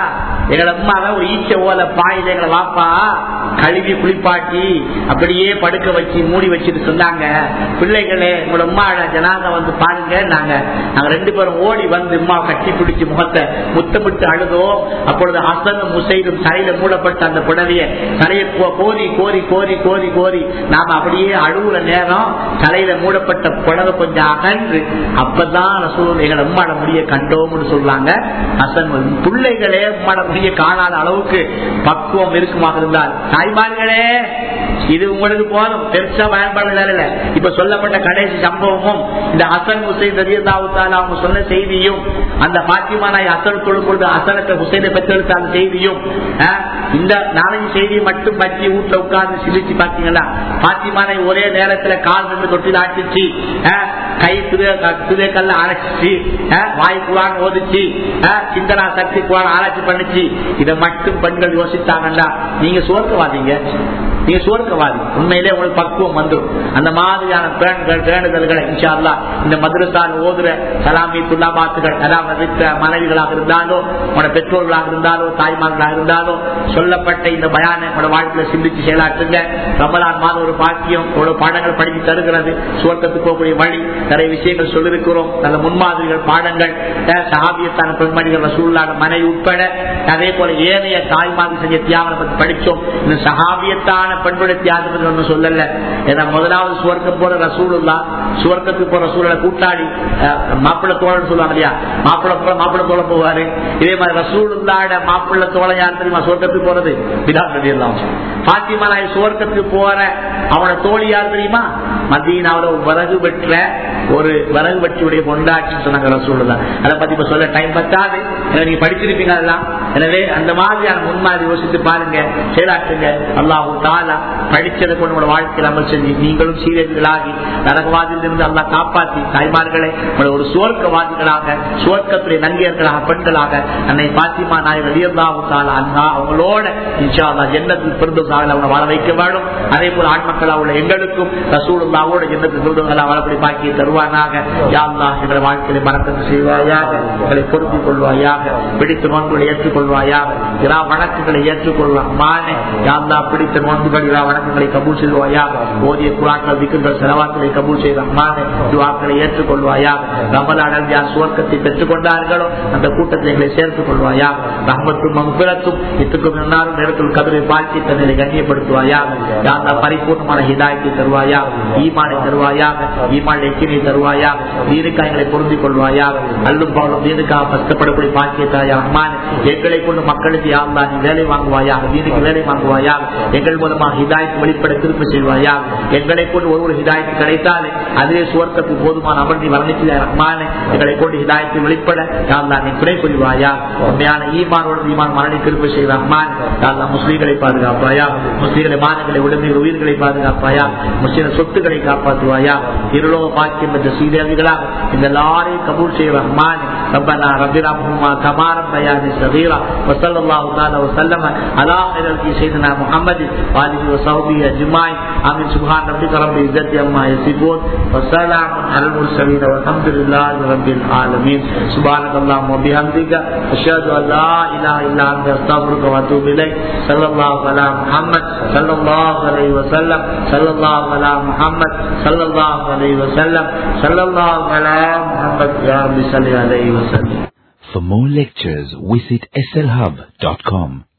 எங்களை அம்மாவை ஒரு ஈச்ச ஓல பாயில எங்களை வாப்பா கழுவி குளிப்பாட்டி அப்படியே படுக்க வச்சு மூடி வச்சுட்டு சொன்னாங்க பிள்ளைகளே உங்களோட அம்மாவோட ஜனாத வந்து பாருங்க நாங்க நாங்க ரெண்டு பேரும் ஓடி வந்து அம்மா கட்டி பிடிச்சு முகத்தை முத்தமிட்டு அழுதோம் அப்பொழுது ஹசனும் முசைடும் தலையில மூடப்பட்ட அந்த புடவைய தலையை கோ- கோரி கோரி கோரி கோரி கோரி நாம அப்படியே அழுகுற நேரம் தலையில மூடப்பட்ட புடவை கொஞ்சம் அகன்று அப்பதான் ரசூல் எங்களை அம்மாட முடிய கண்டோம்னு சொல்றாங்க ஹசன் வந்து, பிள்ளைகளே அம்மாட முடிய காணாத அளவுக்கு பக்குவம் இருக்குமாக இருந்தால் தாய்மார்களே இது உங்களுக்கு போதும் பெருசா பயன்படுதல இப்ப சொல்லப்பட்ட கடைசி சம்பவமும் இந்த ஹசன் ஹுசைன் ரதியதாவுத்தால அவங்க சொன்ன செய்தியும் அந்த பாத்திமா நாய் அசல் தொழும் பொழுது அசனுக்கு ஹுசைனை பெற்றெடுத்த அந்த செய்தியும் ஆஹ், இந்த நாலஞ்சு செய்தியை மட்டும் பற்றி வீட்டுல உட்கார்ந்து சிரிச்சு பாத்தீங்களா பாத்திமா நாய் ஒரே நேரத்துல கால் நின்று தொட்டில் ஆட்டிச்சு ஆஹ், கை துதே கல்ல அரைச்சிச்சு ஆஹ், வாய் குரான் ஓதிச்சு ஆஹ், சிந்தனா சக்தி குரான் ஆராய்ச்சி பண்ணிச்சு இதை மட்டும் பெண்கள் யோசித்தாங்கன்னா நீங்க சுவர்க்கவாதீங்க நீங்க சுவர்க்கவாதி உண்மையிலே உங்களுக்கு பக்குவம் வந்துடும் அந்த மாதிரியான பேணுகள் பேணுதல்களை இன்ஷா அல்லாஹ் இந்த மதுரத்தால் ஓதுற சலாமி துல்லாபாத்துகள் அதாவது பெற்ற மனைவிகளாக இருந்தாலோ உங்களோட பெற்றோர்களாக இருந்தாலோ தாய்மார்களாக இருந்தாலோ சொல்லப்பட்ட இந்த பயான உங்களோட வாழ்க்கையில சிந்திச்சு செயலாற்றுங்க ரமலான் மாதம் ஒரு பாக்கியம் ஒரு பாடங்கள் படித்து தருகிறது சுவர்க்கத்துக்கு போகக்கூடிய வழி நிறைய விஷயங்கள் சொல்லிருக்கிறோம் நல்ல முன்மாதிரிகள் பாடங்கள் அஹ் சஹாபியத்தான பெண்மணிகள் ரசூல்லான மனைவி உட்பட அதே போல ஏனைய தாய்மார்கள் செஞ்ச தியாகம் பத்தி படிச்சோம் இந்த சஹாபியத்தான பெண்களுடைய தியாகம் பத்தி ஒன்றும் சொல்லல ஏன்னா முதலாவது சுவர்க்கம் போற ரசூலுல்லா சுவர்க்கத்துக்கு போற ரசூலை கூட்டாளி அஹ், மாப்பிள்ளை தோழன் சொல்லுவாங்க இல்லையா மாப்பிள்ளை போல மாப்பிள்ளை தோழ போவாரு இதே மாதிரி ரசூலுல்லாட மாப்பிள்ளை தோழ யார் தெரியுமா சுவர்க்கத்துக்கு போறது பிதான் எல்லாம் பாத்திமா நாய் சுவர்க்கத்துக்கு போற அவனோட தோழி யார் தெரியுமா மதீனாவில விறகு பெற்ற ஒரு விறகு வெற்றியுடைய கொண்டாட்சி சொன்னாங்க ரசூலுல்லா அதை பத்தி இப்ப சொல்ல டைம் பத்தாது எனவே நீங்க படிச்சிருப்பீங்க அதெல்லாம் எனவே அந்த மாதிரியான முன்மாதிரி யோசித்து பாருங்க செயலாற்றுங்க அல்லாஹு தாலா படிச்சதை கொண்டு உங்களோட வாழ்க்கையில் அமல் செஞ்சு நீங்களும் சீரியர்களாகி நரகவாதியிலிருந்து அல்லா காப்பாற்றி தாய்மார்களை உங்களை ஒரு சுவர்க்கவாதிகளாக சுவர்க்கத்துடைய நங்கியர்களாக பெண்களாக அன்னை பாத்திமா நாய் வெளியல்லாஹு தாலா அண்ணா அவங்களோட இன்ஷா அல்லா ஜன்னத்தில் பிறந்ததாக அவங்க வாழ வைக்க வேண்டும் அதே போல ஆண்மக்களா உள்ள எங்களுக்கும் ரசூலுல்லாவோட ஜன்னத்தில் பிறந்தவங்களா வாழப்படி பாக்கியை தருவானாக யாழ்லா எங்களை வாழ்க்கையை மறக்கத்து செய்வாயாக எங்களை பொருத்திக் கொள்வாயாக பிடித்த நோன்புகளை ஏற்றுக்கொள்வாயாக இரா வழக்குகளை ஏற்றுக்கொள்வான் மானே யாழ்லா பிடித்த நோன்புகள் இரா வழக்குகளை கபூல் செய்வாயாக ஓதிய குராக்கள் விக்கின்ற செலவாக்களை கபூல் செய்த மானே துவாக்களை ஏற்றுக்கொள்வாயாக ரமலான யார் சுவர்க்கத்தை பெற்றுக் கொண்டார்களோ அந்த கூட்டத்தை எங்களை சேர்த்துக் கொள்வாயாக ரஹமத்தும் மங்குலத்தும் இத்துக்கும் முன்னாலும் நேரத்தில் கதிரை வாழ்க்கை தன்னை கண்ணியப்படுத்துவாயாக யாழ்லா பரிபூர்ணமான ஹிதாயத்தை தருவாயாக ஈமானை தருவாயாக ஈமான் எக்கினை தருவாயாக தீனுக்காயங்களை பொருந்திக் கொள்வாயாக அல்லும் பவனும் தீனுக்காக கஷ்டப்படக்கூடிய பாக்கியத்தாயா அம்மான் எங்களை கொண்டு மக்களுக்கு யாழ்லா நீ வேலை வாங்குவாயாக தீனுக்கு வேலை வாங்குவாயாக எங்கள் மூலமாக ஹிதாயத்து வெளிப்பட திருப்பி செய்வாயாக எங்களை கொண்டு ஒருவர் ஹிதாயத்து கிடைத்தாலே அதிலே சுவர்க்கத்துக்கு போதுமான அமர்ந்தி வர்ணிக்கிற ரஹ்மானே எங்களை கொண்டு ஹிதாயத்தை வெளிப்பட யாழ்லா நீ துணை புரிவாயா உண்மையான ஈமானோடு ஈமான் மரணி திருப்பி செய்கிற ரஹ்மான் யாழ்லா முஸ்லீம்களை பாதுகாப்பாயா முஸ்லீம்களை மானங்களை உடமைகள் உயிர்களை பாதுகாப்பாயா முஸ்லீம் சொத்துக்களை காப்பாற்றுவாயா இருளோக பாக்கியம் என்ற சீதேவிகளாக இந்த எல்லாரையும் கபூல் செய்ய Rahman ربنا رب ارحمهما كما ربياني صغيرا وصلى الله تعالى وسلم على خير سيدنا محمد وآله وصحبه اجمعين امين سبحان ربك رب العزه عما يصفون وسلام على المرسلين والحمد لله رب العالمين سبحانك اللهم وبحمدك اشهد ان لا اله الا انت استغفرك واتوب اليك صلى الله على محمد صلى الله عليه وسلم صلى الله على محمد صلى الله عليه وسلم صلى الله على محمد يا رب صل عليه وسلم For more lectures, visit slhub.com.